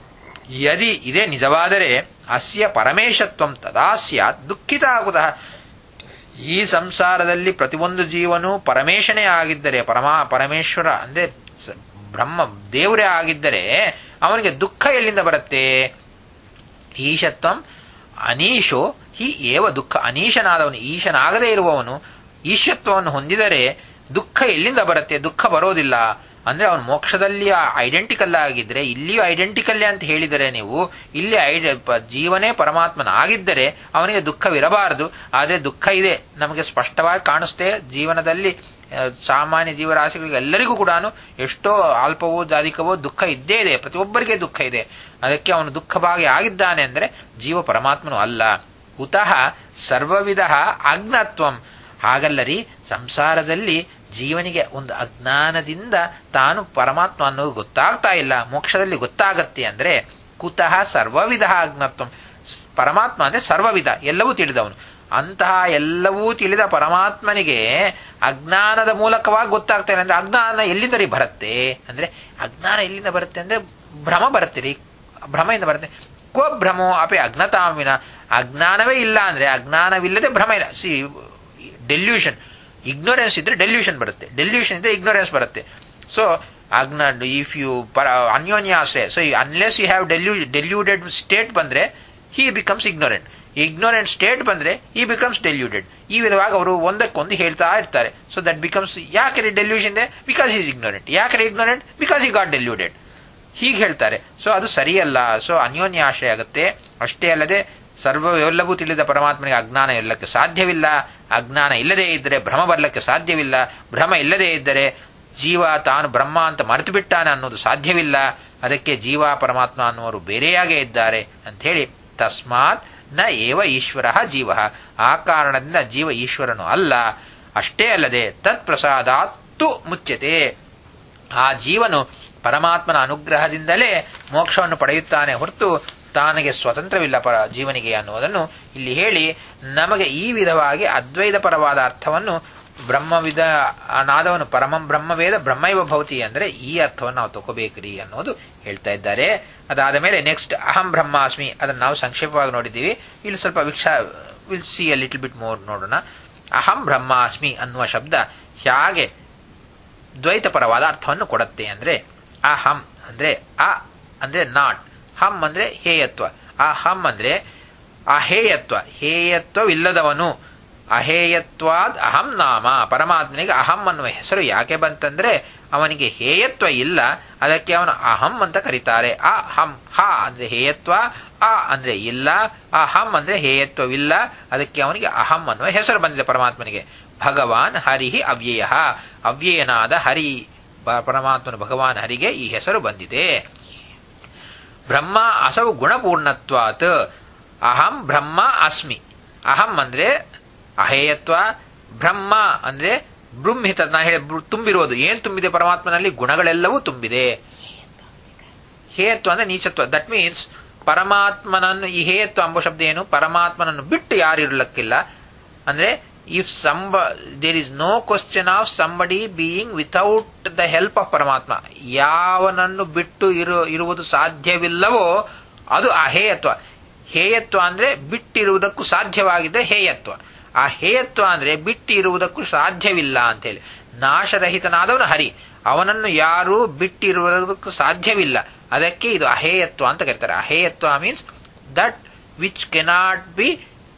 ಯದಿ ಇದೇ ನಿಜವಾದರೆ ಅಸ್ಯ ಪರಮೇಶತ್ವಂ ತದಾ ಸ್ಯಾತ್ ದುಃಖಿತ ಆಗುದ ಈ ಸಂಸಾರದಲ್ಲಿ ಪ್ರತಿಯೊಂದು ಜೀವನು ಪರಮೇಶನೇ ಆಗಿದ್ದರೆ ಪರಮಾ ಪರಮೇಶ್ವರ ಅಂದ್ರೆ ಬ್ರಹ್ಮ ದೇವರೇ ಆಗಿದ್ದರೆ ಅವನಿಗೆ ದುಃಖ ಎಲ್ಲಿಂದ ಬರುತ್ತೆ ಈಶತ್ವಂ ಅನೀಶೋ ಹಿ ಏವ ದುಃಖ ಅನೀಶನಾದವನು ಈಶನಾಗದೇ ಇರುವವನು ಈಶತ್ವವನ್ನು ಹೊಂದಿದರೆ ದುಃಖ ಎಲ್ಲಿಂದ ಬರುತ್ತೆ ದುಃಖ ಬರೋದಿಲ್ಲ ಅಂದ್ರೆ ಅವನು ಮೋಕ್ಷದಲ್ಲಿ ಐಡೆಂಟಿಕಲ್ ಆಗಿದ್ರೆ ಇಲ್ಲಿಯೂ ಐಡೆಂಟಿಕಲ್ ಅಂತ ಹೇಳಿದರೆ ನೀವು ಇಲ್ಲಿ ಜೀವನೇ ಪರಮಾತ್ಮನಾಗಿದ್ದರೆ ಅವನಿಗೆ ದುಃಖವಿರಬಾರದು ಆದರೆ ದುಃಖ ಇದೆ ನಮಗೆ ಸ್ಪಷ್ಟವಾಗಿ ಕಾಣಿಸ್ತೆ ಜೀವನದಲ್ಲಿ ಸಾಮಾನ್ಯ ಜೀವರಾಶಿಗಳಿಗೆ ಎಲ್ಲರಿಗೂ ಕೂಡ ಎಷ್ಟೋ ಅಲ್ಪವೋ ಜಾಧಿಕವೋ ದುಃಖ ಇದ್ದೇ ಇದೆ ಪ್ರತಿಯೊಬ್ಬರಿಗೆ ದುಃಖ ಇದೆ ಅದಕ್ಕೆ ಅವನು ದುಃಖಭಾಗಿ ಆಗಿದ್ದಾನೆ ಅಂದರೆ ಜೀವ ಪರಮಾತ್ಮನು ಅಲ್ಲ ಕುತಃ ಸರ್ವವಿಧ ಅಜ್ಞತ್ವಂ ಹಾಗಲ್ಲರಿ ಸಂಸಾರದಲ್ಲಿ ಜೀವನಿಗೆ ಒಂದು ಅಜ್ಞಾನದಿಂದ ತಾನು ಪರಮಾತ್ಮ ಅನ್ನೋದು ಗೊತ್ತಾಗ್ತಾ ಇಲ್ಲ ಮೋಕ್ಷದಲ್ಲಿ ಗೊತ್ತಾಗತ್ತೆ ಅಂದ್ರೆ ಕುತಃ ಸರ್ವವಿಧ ಅಜ್ಞತ್ವ ಪರಮಾತ್ಮ ಅಂದ್ರೆ ಸರ್ವವಿಧ ಎಲ್ಲವೂ ತಿಳಿದವನು ಅಂತಹ ಎಲ್ಲವೂ ತಿಳಿದ ಪರಮಾತ್ಮನಿಗೆ ಅಜ್ಞಾನದ ಮೂಲಕವಾಗಿ ಗೊತ್ತಾಗ್ತಾ ಇಲ್ಲ ಅಂದ್ರೆ ಅಜ್ಞಾನ ಎಲ್ಲಿಂದ ರೀ ಬರುತ್ತೆ ಅಂದ್ರೆ ಅಜ್ಞಾನ ಎಲ್ಲಿಂದ ಬರುತ್ತೆ ಅಂದ್ರೆ ಭ್ರಮ ಬರುತ್ತೆ ರೀ ಭ್ರಮೆಯಿಂದ ಬರುತ್ತೆ ಕೋ ಭ್ರಮೋ ಅಪಿ ಅಜ್ಞತಾಮಿನ ಅಜ್ಞಾನವೇ ಇಲ್ಲ ಅಂದ್ರೆ ಅಜ್ಞಾನವಿಲ್ಲದೆ ಭ್ರಮ ಇಲ್ಲ ಸಿ ಡೆಲ್ಯೂಷನ್ ಇಗ್ನೋರೆನ್ಸ್ ಇದ್ರೆ ಡೆಲ್ಯೂಷನ್ ಬರುತ್ತೆ ಡೆಲ್ಯೂಷನ್ ಇದ್ರೆ ಇಗ್ನೋರೆನ್ಸ್ ಬರುತ್ತೆ ಸೊ ಅಗ್ನ ಇಫ್ ಯು ಅನ್ಯೋನ್ಯಾಶ್ರಯ ಸೊ ಅನ್ಲೆಸ್ ಯು ಹ್ಯಾವ್ ಡೆಲ್ಯೂ ಡೆಲ್ಯೂಡೆಡ್ ಸ್ಟೇಟ್ ಬಂದ್ರೆ he becomes ignorant ignorant state ಬಂದ್ರೆ ಈ ಬಿಕಮ್ಸ್ ಡೆಲ್ಯೂಡೆಡ್ ಈ ವಿಧವಾಗಿ ಅವರು ಒಂದಕ್ಕೊಂದು ಹೇಳ್ತಾ ಇರ್ತಾರೆ ಸೊ ದಟ್ ಬಿಕಮ್ಸ್ ಯಾಕೆ ಡೆಲ್ಯೂಷನ್ ಇದೆ ಬಿಕಾಸ್ ಈಸ್ ಇಗ್ನೋರೆಂಟ್ ಯಾಕೆ ignorant because he got deluded ಹೀಗೆ ಹೇಳ್ತಾರೆ ಸೊ ಅದು ಸರಿಯಲ್ಲ ಸೊ ಅನ್ಯೋನ್ಯ ಆಶ್ರಯ ಆಗುತ್ತೆ ಅಷ್ಟೇ ಅಲ್ಲದೆ ಸರ್ವ ಎಲ್ಲವೂ ತಿಳಿದ ಪರಮಾತ್ಮನಿಗೆ ಅಜ್ಞಾನ ಇರಲಿಕ್ಕೆ ಸಾಧ್ಯವಿಲ್ಲ ಅಜ್ಞಾನ ಇಲ್ಲದೇ ಇದ್ದರೆ ಭ್ರಮ ಬರಲಿಕ್ಕೆ ಸಾಧ್ಯವಿಲ್ಲ ಭ್ರಮ ಇಲ್ಲದೇ ಇದ್ದರೆ ಜೀವ ತಾನು ಬ್ರಹ್ಮ ಅಂತ ಮರೆತು ಬಿಟ್ಟಾನೆ ಅನ್ನೋದು ಸಾಧ್ಯವಿಲ್ಲ ಅದಕ್ಕೆ ಜೀವ ಪರಮಾತ್ಮ ಅನ್ನುವರು ಬೇರೆಯಾಗೇ ಇದ್ದಾರೆ ಅಂಥೇಳಿ ತಸ್ಮಾತ್ ನ ಏವ ಈಶ್ವರ ಜೀವ ಆ ಕಾರಣದಿಂದ ಜೀವ ಈಶ್ವರನು ಅಲ್ಲ ಅಷ್ಟೇ ಅಲ್ಲದೆ ತತ್ಪ್ರಸಾದಾತ್ತು ಮುಚ್ಯತೆ ಆ ಜೀವನು ಪರಮಾತ್ಮನ ಅನುಗ್ರಹದಿಂದಲೇ ಮೋಕ್ಷವನ್ನು ಪಡೆಯುತ್ತಾನೆ ಹೊರತು ತಾನಿಗೆ ಸ್ವತಂತ್ರವಿಲ್ಲ ಪರ ಜೀವನಿಗೆ ಅನ್ನುವುದನ್ನು ಇಲ್ಲಿ ಹೇಳಿ ನಮಗೆ ಈ ವಿಧವಾಗಿ ಅದ್ವೈತ ಪರವಾದ ಅರ್ಥವನ್ನು ಬ್ರಹ್ಮವಿದ ನಾದವನು ಪರಮಂ ಬ್ರಹ್ಮವೇದ ಬ್ರಹ್ಮೈವ ಭವತಿ ಅಂದ್ರೆ ಈ ಅರ್ಥವನ್ನು ನಾವು ತಗೋಬೇಕ್ರಿ ಅನ್ನೋದು ಹೇಳ್ತಾ ಇದ್ದಾರೆ ಅದಾದ ಮೇಲೆ ನೆಕ್ಸ್ಟ್ ಅಹಂ ಬ್ರಹ್ಮಾಸ್ಮಿ ಅದನ್ನು ನಾವು ಸಂಕ್ಷೇಪವಾಗಿ ನೋಡಿದ್ದೀವಿ ಇಲ್ಲಿ ಸ್ವಲ್ಪ ವಿಕ್ಷಾ will see a little bit more ನೋಡೋಣ ಅಹಂ ಬ್ರಹ್ಮಾಸ್ಮಿ ಅನ್ನುವ ಶಬ್ದ ಹೇಗೆ ದ್ವೈತಪರವಾದ ಅರ್ಥವನ್ನು ಕೊಡುತ್ತೆ ಅಂದ್ರೆ ಅಹಂ ಅಂದ್ರೆ ಅ ಅಂದ್ರೆ ನಾಟ್ ಹಂ ಅಂದ್ರೆ ಹೇಯತ್ವ ಅಹಂ ಅಂದ್ರೆ ಅಹೇಯತ್ವ ಹೇಯತ್ವವಿಲ್ಲದವನು ಅಹೇಯತ್ವಾದ್ ಅಹಂ ನಾಮ ಪರಮಾತ್ಮನಿಗೆ ಅಹಂ ಅನ್ನುವ ಹೆಸರು ಯಾಕೆ ಬಂತಂದ್ರೆ ಅವನಿಗೆ ಹೇಯತ್ವ ಇಲ್ಲ ಅದಕ್ಕೆ ಅವನು ಅಹಂ ಅಂತ ಕರೀತಾರೆ ಅ ಹಂ ಹ ಅಂದ್ರೆ ಹೇಯತ್ವ ಅ ಅಂದ್ರೆ ಇಲ್ಲ ಅಹಂ ಅಂದ್ರೆ ಹೇಯತ್ವವಿಲ್ಲ ಅದಕ್ಕೆ ಅವನಿಗೆ ಅಹಂ ಅನ್ನುವ ಹೆಸರು ಬಂದಿದೆ ಪರಮಾತ್ಮನಿಗೆ ಭಗವಾನ್ ಹರಿಹಿ ಅವ್ಯಯ ಅವ್ಯಯನಾದ ಹರಿ ಪರಮಾತ್ಮನ ಭಗವಾನ್ ಹರಿಗೆ ಈ ಹೆಸರು ಬಂದಿದೆ ಬ್ರಹ್ಮ ಅಸೌ ಗುಣಪೂರ್ಣತ್ವಾತ್ ಅಹಂ ಬ್ರಹ್ಮ ಅಸ್ಮಿ ಅಹಂ ಅಂದ್ರೆ ಅಹೇಯತ್ವ ಬ್ರಹ್ಮ ಅಂದ್ರೆ ಬೃಂಹಿತ ನಾ ಹೇಳಿ ತುಂಬಿರುವುದು ಏನ್ ತುಂಬಿದೆ ಪರಮಾತ್ಮನಲ್ಲಿ ಗುಣಗಳೆಲ್ಲವೂ ತುಂಬಿದೆ ಹೇಯತ್ವ ಅಂದ್ರೆ ನೀಚತ್ವ ದಟ್ ಮೀನ್ಸ್ ಪರಮಾತ್ಮನನ್ನು ಈ ಹೇಯತ್ವ ಎಂಬ ಶಬ್ದ ಏನು ಪರಮಾತ್ಮನನ್ನು ಬಿಟ್ಟು ಯಾರು ಇರಲಿಕ್ಕಿಲ್ಲ ಅಂದ್ರೆ ಇಫ್ ಸಂಬ there is no question of somebody being without the help of ಪರಮಾತ್ಮ ಯಾವನನ್ನು ಬಿಟ್ಟು ಇರು ಇರುವುದು ಸಾಧ್ಯವಿಲ್ಲವೋ ಅದು ಅಹೇಯತ್ವ ಹೇಯತ್ವ ಅಂದ್ರೆ ಬಿಟ್ಟಿರುವುದಕ್ಕೂ ಸಾಧ್ಯವಾಗಿದೆ ಹೇಯತ್ವ ಆ ಹೇಯತ್ವ ಅಂದ್ರೆ ಬಿಟ್ಟಿರುವುದಕ್ಕೂ ಸಾಧ್ಯವಿಲ್ಲ ಅಂತೇಳಿ ನಾಶರಹಿತನಾದವನು ಹರಿ ಅವನನ್ನು ಯಾರೂ ಬಿಟ್ಟಿರುವುದಕ್ಕೂ ಸಾಧ್ಯವಿಲ್ಲ ಅದಕ್ಕೆ ಇದು ಅಹೇಯತ್ವ ಅಂತ ಕರೀತಾರೆ ಅಹೇಯತ್ವ means that which cannot be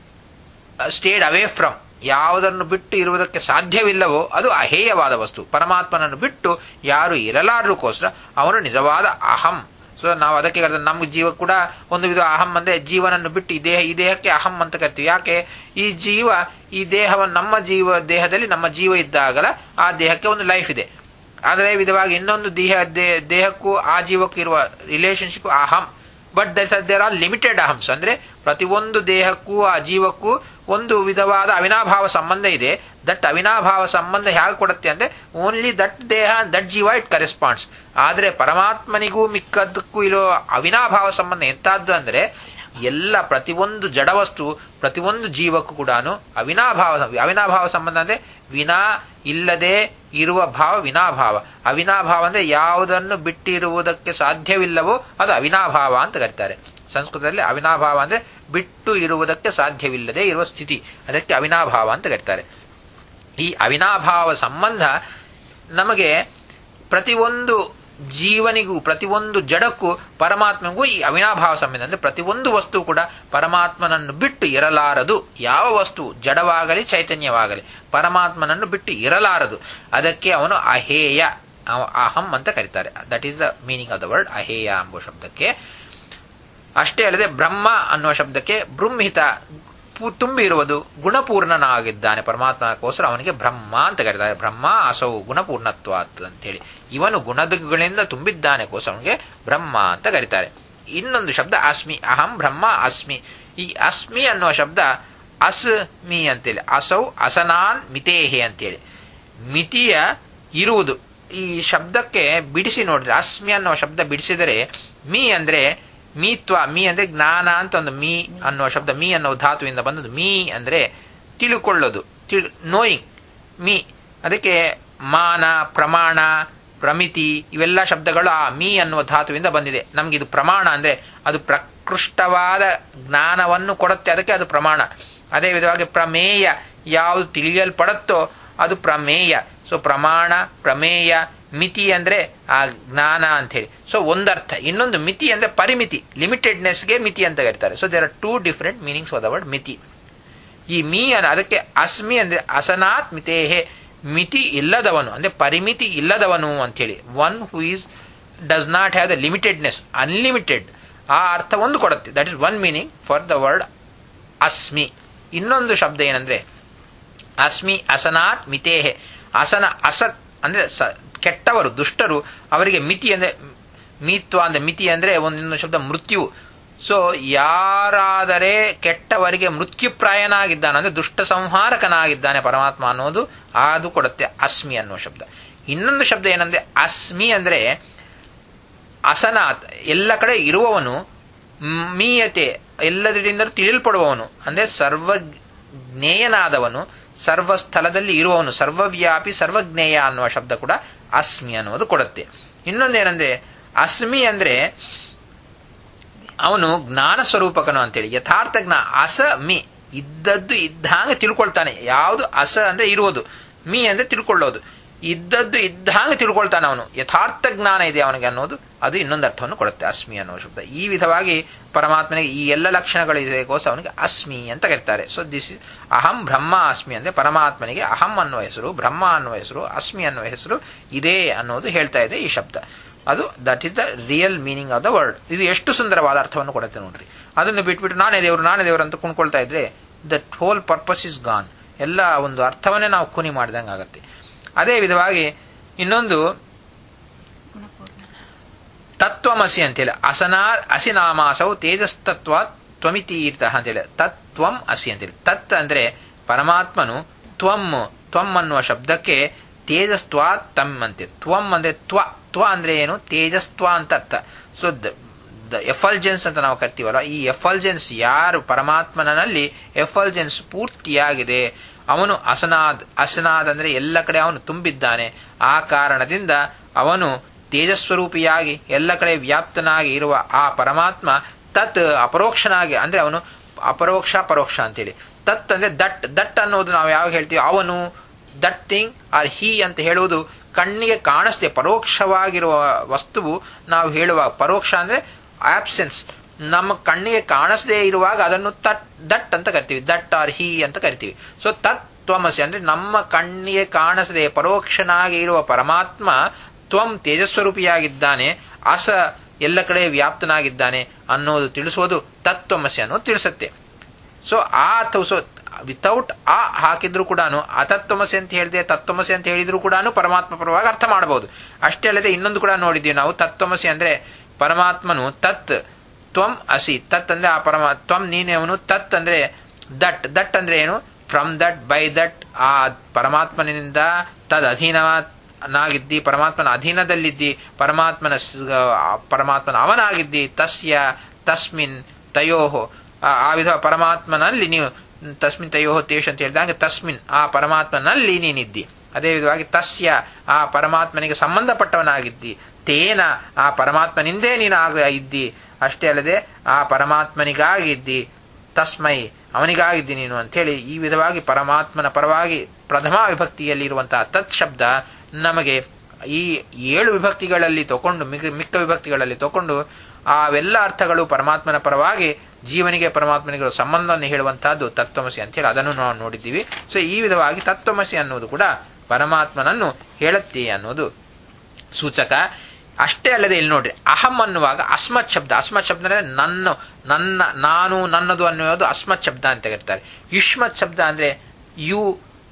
stayed away from ಯಾವುದನ್ನು ಬಿಟ್ಟು ಇರುವುದಕ್ಕೆ ಸಾಧ್ಯವಿಲ್ಲವೋ ಅದು ಅಹೇಯವಾದ ವಸ್ತು ಪರಮಾತ್ಮನನ್ನು ಬಿಟ್ಟು ಯಾರು ಇರಲಾರದಕ್ಕೋಸ್ಕರ ಅವನು ನಿಜವಾದ ಅಹಂ ಸೊ ನಾವು ಅದಕ್ಕೆ ನಮ್ಮ ಜೀವ ಕೂಡ ಒಂದು ವಿಧ ಅಹಂ ಅಂದ್ರೆ ಜೀವನನ್ನು ಬಿಟ್ಟು ಈ ದೇಹ ಈ ದೇಹಕ್ಕೆ ಅಹಂ ಅಂತ ಕರಿತೀವಿ ಯಾಕೆ ಈ ಜೀವ ಈ ದೇಹವನ್ನು ನಮ್ಮ ಜೀವ ದೇಹದಲ್ಲಿ ನಮ್ಮ ಜೀವ ಇದ್ದಾಗಲ ಆ ದೇಹಕ್ಕೆ ಒಂದು ಲೈಫ್ ಇದೆ ಆದರೆ ವಿಧವಾಗಿ ಇನ್ನೊಂದು ದೇಹ ದೇಹಕ್ಕೂ ಆ ಜೀವಕ್ಕೂ ಇರುವ ರಿಲೇಶನ್ಶಿಪ್ ಅಹಂ but thus there are limited ಅಹಮ್ಸ್ ಅಂದ್ರೆ ಪ್ರತಿಯೊಂದು ದೇಹಕ್ಕೂ ಆ ಜೀವಕ್ಕೂ ಒಂದು ವಿಧವಾದ ಅವಿನಾಭಾವ ಸಂಬಂಧ ಇದೆ ದಟ್ ಅವಿನಾಭಾವ ಸಂಬಂಧ ಹೇಗೆ ಕೊಡುತ್ತೆ ಅಂದ್ರೆ ಓನ್ಲಿ ದಟ್ ದೇಹ ದಟ್ ಜೀವ ಇಟ್ ಕರೆಸ್ಪಾಂಡ್ಸ್ ಆದರೆ ಪರಮಾತ್ಮನಿಗೂ ಮಿಕ್ಕದಕ್ಕೂ ಇರೋ ಅವಿನಾಭಾವ ಸಂಬಂಧ ಎಂತಾದ್ದು ಅಂದ್ರೆ ಎಲ್ಲ ಪ್ರತಿಯೊಂದು ಜಡವಸ್ತು ಪ್ರತಿಯೊಂದು ಜೀವಕ್ಕೂ ಕೂಡ ಅವಿನಾಭಾವ ಅವಿನಾಭಾವ ಸಂಬಂಧ ಅಂದ್ರೆ ವಿನಾ ಇಲ್ಲದೆ ಇರುವ ಭಾವ ವಿನಾಭಾವ ಅವಿನಾಭಾವ ಅಂದ್ರೆ ಯಾವುದನ್ನು ಬಿಟ್ಟಿರುವುದಕ್ಕೆ ಸಾಧ್ಯವಿಲ್ಲವೋ ಅದು ಅವಿನಾಭಾವ ಅಂತ ಕರೀತಾರೆ ಸಂಸ್ಕೃತದಲ್ಲಿ ಅವಿನಾಭಾವ ಅಂದ್ರೆ ಬಿಟ್ಟು ಇರುವುದಕ್ಕೆ ಸಾಧ್ಯವಿಲ್ಲದೆ ಇರುವ ಸ್ಥಿತಿ ಅದಕ್ಕೆ ಅವಿನಾಭಾವ ಅಂತ ಕರೀತಾರೆ ಈ ಅವಿನಾಭಾವ ಸಂಬಂಧ ನಮಗೆ ಪ್ರತಿಯೊಂದು ಜೀವನಿಗೂ ಪ್ರತಿಯೊಂದು ಜಡಕ್ಕೂ ಪರಮಾತ್ಮನಿಗೂ ಈ ಅವಿನಾಭಾವ ಸಂಬಂಧ ಅಂದ್ರೆ ಪ್ರತಿಯೊಂದು ವಸ್ತು ಕೂಡ ಪರಮಾತ್ಮನನ್ನು ಬಿಟ್ಟು ಇರಲಾರದು ಯಾವ ವಸ್ತು ಜಡವಾಗಲಿ ಚೈತನ್ಯವಾಗಲಿ ಪರಮಾತ್ಮನನ್ನು ಬಿಟ್ಟು ಇರಲಾರದು ಅದಕ್ಕೆ ಅವನು ಅಹೇಯ ಅಹಂ ಅಂತ ಕರೀತಾರೆ that is the meaning of the word ಅಹೇಯ ಎಂಬ ಶಬ್ದಕ್ಕೆ ಅಷ್ಟೇ ಅಲ್ಲದೆ ಬ್ರಹ್ಮ ಅನ್ನುವ ಶಬ್ದಕ್ಕೆ ಬೃಂಹಿತ ತುಂಬಿ ಇರುವುದು ಗುಣಪೂರ್ಣನಾಗಿದ್ದಾನೆ ಪರಮಾತ್ಮಕ್ಕೋಸ್ಕರ ಅವನಿಗೆ ಬ್ರಹ್ಮ ಅಂತ ಕರೀತಾರೆ ಬ್ರಹ್ಮ ಅಸೌ ಗುಣಪೂರ್ಣತ್ವ ಅಂತೇಳಿ ಇವನು ಗುಣಗಳಿಂದ ತುಂಬಿದ್ದಾನೆಗೋಸ್ಕರ ಅವನಿಗೆ ಬ್ರಹ್ಮ ಅಂತ ಕರೀತಾರೆ ಇನ್ನೊಂದು ಶಬ್ದ ಅಸ್ಮಿ ಅಹಂ ಬ್ರಹ್ಮ ಅಸ್ಮಿ ಈ ಅಸ್ಮಿ ಅನ್ನುವ ಶಬ್ದ ಅಸ್ಮಿ ಅಂತೇಳಿ ಅಸೌ ಅಸನಾನ್ ಮಿತೇಹೆ ಅಂತೇಳಿ ಮಿತಿಯ ಇರುವುದು ಈ ಶಬ್ದಕ್ಕೆ ಬಿಡಿಸಿ ನೋಡಿದ್ರೆ ಅಸ್ಮಿ ಅನ್ನುವ ಶಬ್ದ ಬಿಡಿಸಿದರೆ ಮೀ ಅಂದ್ರೆ ಮೀತ್ವ ಮೀ ಅಂದ್ರೆ ಜ್ಞಾನ ಅಂತ ಒಂದು ಮೀ ಅನ್ನುವ ಶಬ್ದ ಮೀ ಅನ್ನೋ ಧಾತುವಿಂದ ಬಂದದ್ದು ಮೀ ಅಂದ್ರೆ ತಿಳುಕೊಳ್ಳೋದು ನೋಯಿಂಗ್ ಮೀ ಅದಕ್ಕೆ ಮಾನ ಪ್ರಮಾಣ ಪ್ರಮಿತಿ ಇವೆಲ್ಲ ಶಬ್ದಗಳು ಆ ಮೀ ಅನ್ನುವ ಧಾತುವಿಂದ ಬಂದಿದೆ ನಮ್ಗೆ ಇದು ಪ್ರಮಾಣ ಅಂದ್ರೆ ಅದು ಪ್ರಕೃಷ್ಟವಾದ ಜ್ಞಾನವನ್ನು ಕೊಡುತ್ತೆ ಅದಕ್ಕೆ ಅದು ಪ್ರಮಾಣ ಅದೇ ವಿಧವಾಗಿ ಪ್ರಮೇಯ ಯಾವುದು ತಿಳಿಯಲ್ಪಡುತ್ತೋ ಅದು ಪ್ರಮೇಯ ಸೊ ಪ್ರಮಾಣ ಪ್ರಮೇಯ ಮಿತಿ ಅಂದ್ರೆ ಆ ಜ್ಞಾನ ಅಂತ ಹೇಳಿ ಸೊ ಒಂದರ್ಥ ಇನ್ನೊಂದು ಮಿತಿ ಅಂದ್ರೆ ಪರಿಮಿತಿ ಲಿಮಿಟೆಡ್ನೆಸ್ಗೆ ಮಿತಿ ಅಂತ ಕರೀತಾರೆ so there are two different meanings for the word ಮಿತಿ ಈ ಮೀ ಅನ್ನ ಅದಕ್ಕೆ ಅಸ್ಮಿ ಅಂದ್ರೆ ಅಸನಾತ್ ಮಿತೇಹೆ ಮಿತಿ ಇಲ್ಲದವನು ಅಂದ್ರೆ ಪರಿಮಿತಿ ಇಲ್ಲದವನು ಅಂತ ಹೇಳಿ one who is does not have the limitedness unlimited ಆ ಅರ್ಥ ಒಂದು ಕೊಡುತ್ತೆ that is one meaning for the word ಅಸ್ಮಿ ಇನ್ನೊಂದು ಶಬ್ದ ಏನಂದ್ರೆ ಅಸ್ಮಿ ಅಸನಾತ್ ಮಿತೇಹೆ ಅಸನ ಅಸತ್ ಅಂದ್ರೆ ಕೆಟ್ಟವರು ದುಷ್ಟರು ಅವರಿಗೆ ಮಿತಿ ಅಂದ್ರೆ ಮೀತ್ವ ಅಂದ್ರೆ ಮಿತಿ ಅಂದ್ರೆ ಒಂದೊಂದು ಶಬ್ದ ಮೃತ್ಯು ಸೊ ಯಾರಾದರೆ ಕೆಟ್ಟವರಿಗೆ ಮೃತ್ಯುಪ್ರಾಯನಾಗಿದ್ದಾನೆ ಅಂದ್ರೆ ದುಷ್ಟ ಸಂಹಾರಕನಾಗಿದ್ದಾನೆ ಪರಮಾತ್ಮ ಅನ್ನೋದು ಅದು ಕೊಡುತ್ತೆ ಅಸ್ಮಿ ಅನ್ನುವ ಶಬ್ದ ಇನ್ನೊಂದು ಶಬ್ದ ಏನಂದ್ರೆ ಅಸ್ಮಿ ಅಂದ್ರೆ ಅಸನಾತ್ ಎಲ್ಲ ಕಡೆ ಇರುವವನು ಮೀಯತೆ ಎಲ್ಲದರಿಂದ ತಿಳಿಯಲ್ಪಡುವವನು ಅಂದ್ರೆ ಸರ್ವಜ್ಞೇಯನಾದವನು ಸರ್ವ ಸ್ಥಳದಲ್ಲಿ ಇರುವವನು ಸರ್ವವ್ಯಾಪಿ ಸರ್ವಜ್ಞೇಯ ಅನ್ನುವ ಶಬ್ದ ಕೂಡ ಅಸ್ಮಿ ಅನ್ನುವುದು ಕೊಡುತ್ತೆ ಇನ್ನೊಂದೇನಂದ್ರೆ ಅಸ್ಮಿ ಅಂದ್ರೆ ಅವನು ಜ್ಞಾನ ಸ್ವರೂಪಕನು ಅಂತೇಳಿ ಯಥಾರ್ಥ ಜ್ಞಾ ಅಸ ಮಿ ಇದ್ದದ್ದು ಇದ್ದಂಗೆ ತಿಳ್ಕೊಳ್ತಾನೆ ಯಾವುದು ಅಸ ಅಂದ್ರೆ ಇರುವುದು ಮಿ ಅಂದ್ರೆ ತಿಳ್ಕೊಳ್ಳೋದು ಇದ್ದದ್ದು ಇದ್ದಂಗೆ ತಿಳ್ಕೊಳ್ತಾನೆ ಅವನು ಯಥಾರ್ಥ ಜ್ಞಾನ ಇದೆ ಅವನಿಗೆ ಅನ್ನೋದು ಅದು ಇನ್ನೊಂದು ಅರ್ಥವನ್ನು ಕೊಡುತ್ತೆ ಅಸ್ಮಿ ಅನ್ನುವ ಶಬ್ದ ಈ ವಿಧವಾಗಿ ಪರಮಾತ್ಮನಿಗೆ ಈ ಎಲ್ಲ ಲಕ್ಷಣಗಳಿಗೋಸ್ಕರ ಅವನಿಗೆ ಅಸ್ಮಿ ಅಂತ ಕರೀತಾರೆ ಸೊ ದಿಸ್ ಇಸ್ ಅಹಂ ಬ್ರಹ್ಮ ಅಸ್ಮಿ ಅಂದ್ರೆ ಪರಮಾತ್ಮನಿಗೆ ಅಹಂ ಅನ್ನುವ ಹೆಸರು ಬ್ರಹ್ಮ ಅನ್ನುವ ಹೆಸರು ಅಸ್ಮಿ ಅನ್ನುವ ಹೆಸರು ಇದೆ ಅನ್ನೋದು ಹೇಳ್ತಾ ಇದೆ ಈ ಶಬ್ದ ಅದು that is the real meaning of the word ಇದು ಎಷ್ಟು ಸುಂದರವಾದ ಅರ್ಥವನ್ನು ಕೊಡುತ್ತೆ ನೋಡ್ರಿ ಅದನ್ನು ಬಿಟ್ಬಿಟ್ಟು ನಾನೇ ದೇವರು ನಾನೇ ದೇವರು ಅಂತ ಕುಣ್ಕೊಳ್ತಾ ಇದ್ರೆ that whole purpose is gone ಎಲ್ಲ ಒಂದು ಅರ್ಥವನ್ನೇ ನಾವು ಕುನಿ ಮಾಡಿದಂಗೆ ಆಗತ್ತೆ ಅದೇ ವಿಧವಾಗಿ ಇನ್ನೊಂದು ತತ್ವಮಸಿ ಅಂತೇಳಿ ಅಸನಾ ಅಸಿನಾಮಾಸವು ತೇಜಸ್ತತ್ವ ತ್ವಮಿತೀರ್ಥ ಅಂತೇಳಿ ತತ್ವಂ ಅಸಿ ಅಂತೇಳಿ ತತ್ ಅಂದ್ರೆ ಪರಮಾತ್ಮನು ತ್ವಂ ತ್ವಂ ಅನ್ನುವ ಶಬ್ದಕ್ಕೆ ತೇಜಸ್ತ್ವ ತಮ್ ಅಂತೆ ತ್ವಂ ಅಂದ್ರೆ ತ್ವ ತ್ವ ಅಂದ್ರೆ ಏನು ತೇಜಸ್ತ್ವ ಅಂತ ಅರ್ಥ ಸೊ ದ ಎಫಲ್ಜೆನ್ಸ್ ಅಂತ ನಾವು ಕರಿತೀವಲ್ಲ ಈ ಎಫಲ್ಜೆನ್ಸ್ ಯಾರು ಪರಮಾತ್ಮನಲ್ಲಿ ಎಫಲ್ಜೆನ್ಸ್ ಪೂರ್ತಿಯಾಗಿದೆ ಅವನು ಅಸನಾದ್ ಅಸನಾದ್ ಅಂದ್ರೆ ಎಲ್ಲ ಕಡೆ ಅವನು ತುಂಬಿದ್ದಾನೆ ಆ ಕಾರಣದಿಂದ ಅವನು ತೇಜಸ್ವರೂಪಿಯಾಗಿ ಎಲ್ಲ ಕಡೆ ವ್ಯಾಪ್ತನಾಗಿ ಇರುವ ಆ ಪರಮಾತ್ಮ ತತ್ ಅಪರೋಕ್ಷನಾಗಿ ಅಂದ್ರೆ ಅವನು ಅಪರೋಕ್ಷ ಪರೋಕ್ಷ ಅಂತೇಳಿ ತತ್ ಅಂದ್ರೆ ದಟ್ ದಟ್ ಅನ್ನೋದು ನಾವು ಯಾವಾಗ ಹೇಳ್ತೀವಿ ಅವನು ದಟ್ ಥಿಂಗ್ ಆರ್ ಹಿ ಅಂತ ಹೇಳುವುದು ಕಣ್ಣಿಗೆ ಕಾಣಿಸ್ದೆ ಪರೋಕ್ಷವಾಗಿರುವ ವಸ್ತುವು ನಾವು ಹೇಳುವ ಪರೋಕ್ಷ ಅಂದ್ರೆ ಆಬ್ಸೆನ್ಸ್ ನಮ್ಮ ಕಣ್ಣಿಗೆ ಕಾಣಿಸದೇ ಇರುವಾಗ ಅದನ್ನು ತಟ್ ದಟ್ ಅಂತ ಕರಿತೀವಿ ದಟ್ ಆರ್ ಹಿ ಅಂತ ಕರಿತೀವಿ ಸೊ ತತ್ ತ್ವಮಸಿ ಅಂದ್ರೆ ನಮ್ಮ ಕಣ್ಣಿಗೆ ಕಾಣಿಸದೆ ಪರೋಕ್ಷನಾಗಿ ಇರುವ ಪರಮಾತ್ಮ ತ್ವಂ ತೇಜಸ್ವರೂಪಿಯಾಗಿದ್ದಾನೆ ಅಸ ಎಲ್ಲ ಕಡೆ ವ್ಯಾಪ್ತನಾಗಿದ್ದಾನೆ ಅನ್ನೋದು ತಿಳಿಸೋದು ತತ್ವಮಸಿ ಅನ್ನೋದು ತಿಳಿಸುತ್ತೆ ಸೊ ಆ ಅರ್ಥವು ಸೊ ವಿತೌಟ್ ಆ ಹಾಕಿದ್ರು ಕೂಡ ಅತತ್ವಮಸಿ ಅಂತ ಹೇಳಿದೆ ತತ್ವಮಸಿ ಅಂತ ಹೇಳಿದ್ರು ಕೂಡ ಪರಮಾತ್ಮ ಪರವಾಗಿ ಅರ್ಥ ಮಾಡಬಹುದು ಅಷ್ಟೇ ಅಲ್ಲದೆ ಇನ್ನೊಂದು ಕೂಡ ನೋಡಿದ್ದೀವಿ ನಾವು ತತ್ವಮಸಿ ಅಂದ್ರೆ ಪರಮಾತ್ಮನು ತತ್ ತ್ವಂ ಅಸಿ ತತ್ ಅಂದ್ರೆ ಆ ಪರಮ ತ್ವಂ ನೀನೇ ಅವನು ತತ್ ಅಂದ್ರೆ ದಟ್ ದಟ್ ಅಂದ್ರೆ ಏನು ಫ್ರಮ್ ದಟ್ ಬೈ ದಟ್ ಆ ಪರಮಾತ್ಮನಿಂದ ತದ್ ಅಧೀನನಾಗಿದ್ದಿ ಪರಮಾತ್ಮನ ಅಧೀನದಲ್ಲಿದ್ದಿ ಪರಮಾತ್ಮನ ಪರಮಾತ್ಮನ ಅವನಾಗಿದ್ದಿ ತಸ್ಯ ತಸ್ಮಿನ್ ತಯೋಹೋ ಆ ವಿಧ ಪರಮಾತ್ಮನಲ್ಲಿ ನೀವು ತಸ್ಮಿನ್ ತಯೋಹೋ ತೇಷ್ ಅಂತ ಹೇಳಿದಾಗ ತಸ್ಮಿನ್ ಆ ಪರಮಾತ್ಮನಲ್ಲಿ ನೀನಿದ್ದಿ ಅದೇ ವಿಧವಾಗಿ ತಸ್ಯ ಆ ಪರಮಾತ್ಮನಿಗೆ ಸಂಬಂಧಪಟ್ಟವನಾಗಿದ್ದಿ ತೇನ ಆ ಪರಮಾತ್ಮನಿಂದೇ ನೀನು ಆಗ ಇದ್ದಿ ಅಷ್ಟೇ ಅಲ್ಲದೆ ಆ ಪರಮಾತ್ಮನಿಗಾಗಿದ್ದಿ ತಸ್ಮೈ ಅವನಿಗಾಗಿದ್ದಿ ನೀನು ಅಂತೇಳಿ ಈ ವಿಧವಾಗಿ ಪರಮಾತ್ಮನ ಪರವಾಗಿ ಪ್ರಥಮ ವಿಭಕ್ತಿಯಲ್ಲಿ ಇರುವಂತಹ ತತ್ ಶಬ್ದ ನಮಗೆ ಈ ಏಳು ವಿಭಕ್ತಿಗಳಲ್ಲಿ ತಗೊಂಡು ಮಿಕ್ಕ ವಿಭಕ್ತಿಗಳಲ್ಲಿ ತಗೊಂಡು ಅವೆಲ್ಲ ಅರ್ಥಗಳು ಪರಮಾತ್ಮನ ಪರವಾಗಿ ಜೀವನಿಗೆ ಪರಮಾತ್ಮನಿಗೆ ಸಂಬಂಧವನ್ನು ಹೇಳುವಂತಹದ್ದು ತತ್ವಮಸಿ ಅಂತ ಹೇಳಿ ಅದನ್ನು ನಾವು ನೋಡಿದ್ದೀವಿ ಸೊ ಈ ವಿಧವಾಗಿ ತತ್ವಮಸಿ ಅನ್ನೋದು ಕೂಡ ಪರಮಾತ್ಮನನ್ನು ಹೇಳುತ್ತೆ ಅನ್ನೋದು ಸೂಚಕ ಅಷ್ಟೇ ಅಲ್ಲದೆ ಇಲ್ಲಿ ನೋಡ್ರಿ ಅಹಂ ಅನ್ನುವಾಗ ಅಸ್ಮತ್ ಶಬ್ದ ಅಸ್ಮತ್ ಶಬ್ದ ಅಂದ್ರೆ ನನ್ನ ನನ್ನ ನಾನು ನನ್ನದು ಅನ್ನೋದು ಅಸ್ಮತ್ ಶಬ್ದ ಅಂತ ಕರೀತಾರೆ ಯುಷ್ಮತ್ ಶಬ್ದ ಅಂದ್ರೆ ಯು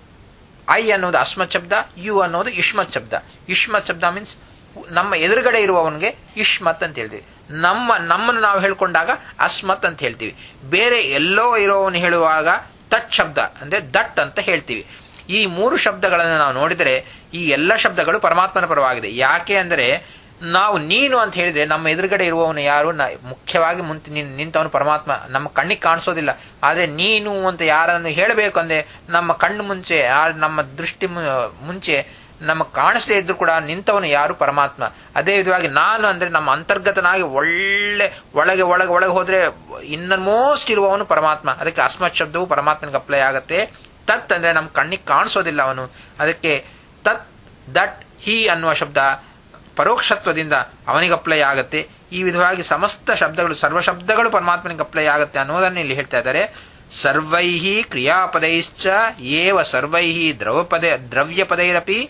ಐ ಅನ್ನೋದು ಅಸ್ಮತ್ ಶಬ್ದ ಯು ಅನ್ನೋದು ಯುಷ್ಮತ್ ಶಬ್ದ ಯುಷ್ಮತ್ ಶಬ್ದ ಮೀನ್ಸ್ ನಮ್ಮ ಎದುರುಗಡೆ ಇರುವವನಿಗೆ ಇಷ್ಮತ್ ಅಂತ ಹೇಳ್ತೀವಿ ನಮ್ಮ ನಮ್ಮನ್ನು ನಾವು ಹೇಳ್ಕೊಂಡಾಗ ಅಸ್ಮತ್ ಅಂತ ಹೇಳ್ತೀವಿ ಬೇರೆ ಎಲ್ಲೋ ಇರೋವನು ಹೇಳುವಾಗ ತಟ್ ಶಬ್ದ ಅಂದ್ರೆ ದಟ್ ಅಂತ ಹೇಳ್ತೀವಿ ಈ ಮೂರು ಶಬ್ದಗಳನ್ನು ನಾವು ನೋಡಿದರೆ ಈ ಎಲ್ಲ ಶಬ್ದಗಳು ಪರಮಾತ್ಮನ ಪರವಾಗಿದೆ ಯಾಕೆ ಅಂದರೆ ನಾವು ನೀನು ಅಂತ ಹೇಳಿದ್ರೆ ನಮ್ಮ ಎದುರುಗಡೆ ಇರುವವನು ಯಾರು ಮುಖ್ಯವಾಗಿ ಮುಂತೆ ನಿಂತವನು ಪರಮಾತ್ಮ ನಮ್ಮ ಕಣ್ಣಿಗೆ ಕಾಣಿಸೋದಿಲ್ಲ ಆದ್ರೆ ನೀನು ಅಂತ ಯಾರನ್ನು ಹೇಳಬೇಕು ಅಂದ್ರೆ ನಮ್ಮ ಕಣ್ಣು ಮುಂಚೆ ನಮ್ಮ ದೃಷ್ಟಿ ಮುಂಚೆ ನಮ್ಮ ಕಾಣಿಸದೇ ಇದ್ರು ಕೂಡ ನಿಂತವನು ಯಾರು ಪರಮಾತ್ಮ ಅದೇ ವಿಧವಾಗಿ ನಾನು ಅಂದ್ರೆ ನಮ್ಮ ಅಂತರ್ಗತನಾಗಿ ಒಳ್ಳೆ ಒಳಗೆ ಒಳಗೆ ಒಳಗೆ ಹೋದ್ರೆ ಇನ್ನರ್ ಮೋಸ್ಟ್ ಇರುವವನು ಪರಮಾತ್ಮ ಅದಕ್ಕೆ ಅಸ್ಮತ್ ಶಬ್ದವು ಪರಮಾತ್ಮನಿಗೆ ಅಪ್ಲೈ ಆಗುತ್ತೆ ತತ್ ಅಂದ್ರೆ ನಮ್ಮ ಕಣ್ಣಿಗೆ ಕಾಣಿಸೋದಿಲ್ಲ ಅವನು ಅದಕ್ಕೆ ತತ್ ದಟ್ ಹಿ ಅನ್ನುವ ಶಬ್ದ ಪರೋಕ್ಷತ್ವದಿಂದ ಅವನಿಗೆ ಅಪ್ಲೈ ಆಗತ್ತೆ ಈ ವಿಧವಾಗಿ ಸಮಸ್ತ ಶಬ್ದಗಳು ಸರ್ವ ಶಬ್ದಗಳು ಪರಮಾತ್ಮನಿಗೆ ಅಪ್ಲೈ ಆಗುತ್ತೆ ಅನ್ನೋದನ್ನು ಇಲ್ಲಿ ಹೇಳ್ತಾ ಇದ್ದಾರೆ ಸರ್ವೈ ಕ್ರಿಯಾಪದೈಶ್ಚ ಏವ ಸರ್ವೈ ದ್ರವಪದ ದ್ರವ್ಯಪದೈರಪಿ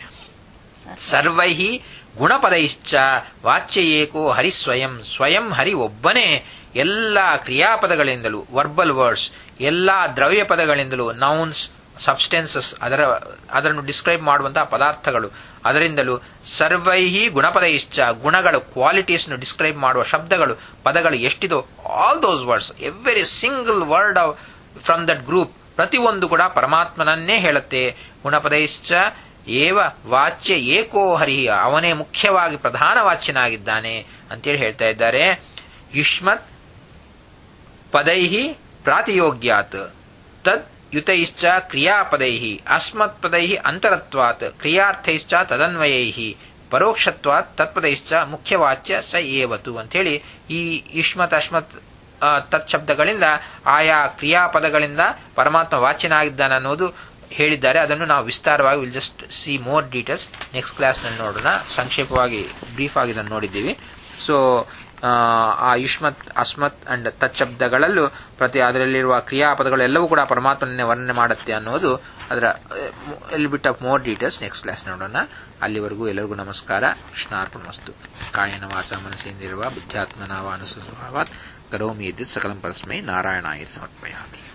ಸರ್ವೈ ಗುಣಪದೈಶ್ಚ ವಾಚ್ಯ ಏಕೋ ಹರಿ ಸ್ವಯಂ ಸ್ವಯಂ ಹರಿ ಒಬ್ಬನೇ ಎಲ್ಲ ಕ್ರಿಯಾಪದಗಳಿಂದಲೂ ವರ್ಬಲ್ ವರ್ಡ್ಸ್ ಎಲ್ಲ ದ್ರವ್ಯ ಪದಗಳಿಂದಲೂ ನೌನ್ಸ್ ಸಬ್ಸ್ಟೆನ್ಸಸ್ ಅದರ ಅದನ್ನು ಡಿಸ್ಕ್ರೈಬ್ ಮಾಡುವಂತಹ ಪದಾರ್ಥಗಳು ಅದರಿಂದಲೂ ಸರ್ವೈಹಿ ಗುಣಪದೈಶ್ಚ ಗುಣಗಳು ಕ್ವಾಲಿಟೀಸ್ ಡಿಸ್ಕ್ರೈಬ್ ಮಾಡುವ ಶಬ್ದಗಳು ಪದಗಳು ಎಷ್ಟಿದೋ all those words every single word from that group ಪ್ರತಿಯೊಂದು ಕೂಡ ಪರಮಾತ್ಮನನ್ನೇ ಹೇಳುತ್ತೆ ಗುಣಪದೈಶ್ಚ ಏವ ವಾಚ್ಯ ಏಕೋ ಹರಿ ಅವನೇ ಮುಖ್ಯವಾಗಿ ಪ್ರಧಾನ ವಾಚ್ಯನಾಗಿದ್ದಾನೆ ಅಂತೇಳಿ ಹೇಳ್ತಾ ಇದ್ದಾರೆ ಯುಷ್ಮತ್ ಪದೈಹಿ ಪ್ರಾತಿಯೋಗ್ಯಾತ್ ತದ್ ಯುತೈಶ್ಚ ಕ್ರಿಯಾಪದೈ ಅಸ್ಮತ್ಪದೈ ಅಂತರತ್ವಾತ್ ಕ್ರಿಯಾರ್ಥೈಶ್ಚ ತದನ್ವಯೈ ಪರೋಕ್ಷತ್ವಾತ್ ತತ್ಪದೈಶ್ಚ ಮುಖ್ಯವಾಚ್ಯ ಸ ಏವತು ಅಂತೇಳಿ ಈ ಯುಷ್ಮತ್ ಅಶ್ಮತ್ ಆ, ತತ್ಶಬ್ದಗಳಿಂದ ಆಯಾ ಕ್ರಿಯಾಪದಗಳಿಂದ ಪರಮಾತ್ಮ ವಾಚ್ಯನಾಗಿದ್ದಾನೆ ಅನ್ನೋದು ಹೇಳಿದ್ದಾರೆ ಅದನ್ನು ನಾವು ವಿಸ್ತಾರವಾಗಿ will just see more details next ಕ್ಲಾಸ್ನಲ್ಲಿ ನೋಡೋಣ ಸಂಕ್ಷೇಪವಾಗಿ ಬ್ರೀಫ್ ಆಗಿ ಇದನ್ನು ನೋಡಿದ್ದೀವಿ ಸೊ ಆ ಯುಷ್ಮತ್ ಅಸ್ಮತ್ ಅಂಡ್ ತತ್ಶಬ್ದಗಳಲ್ಲೂ ಪ್ರತಿ ಅದರಲ್ಲಿರುವ ಕ್ರಿಯಾಪದಗಳು ಎಲ್ಲವೂ ಕೂಡ ಪರಮಾತ್ಮನೇ ವರ್ಣನೆ ಮಾಡುತ್ತೆ ಅನ್ನೋದು ಅದರ ಎಲ್ಲಿ bit of more details next class ನೋಡೋಣ ಅಲ್ಲಿವರೆಗೂ ಎಲ್ಲರಿಗೂ ನಮಸ್ಕಾರ ಕೃಷ್ಣಾರ್ಪಣಮಸ್ತು ಕಾಯನ ವಾಚ ಮನಸ್ಸೇಂದಿರುವ ಬುದ್ಧಾತ್ಮನಾವ ಅನುಸ್ವಭಾವಾತ್ ಕರೋಮಿ ಯದ್ಯತ್ ಸಕಲಂ ಪರಸ್ಮೈ ನಾರಾಯಣಾಯ ಸಮರ್ಪಯಾಮಿ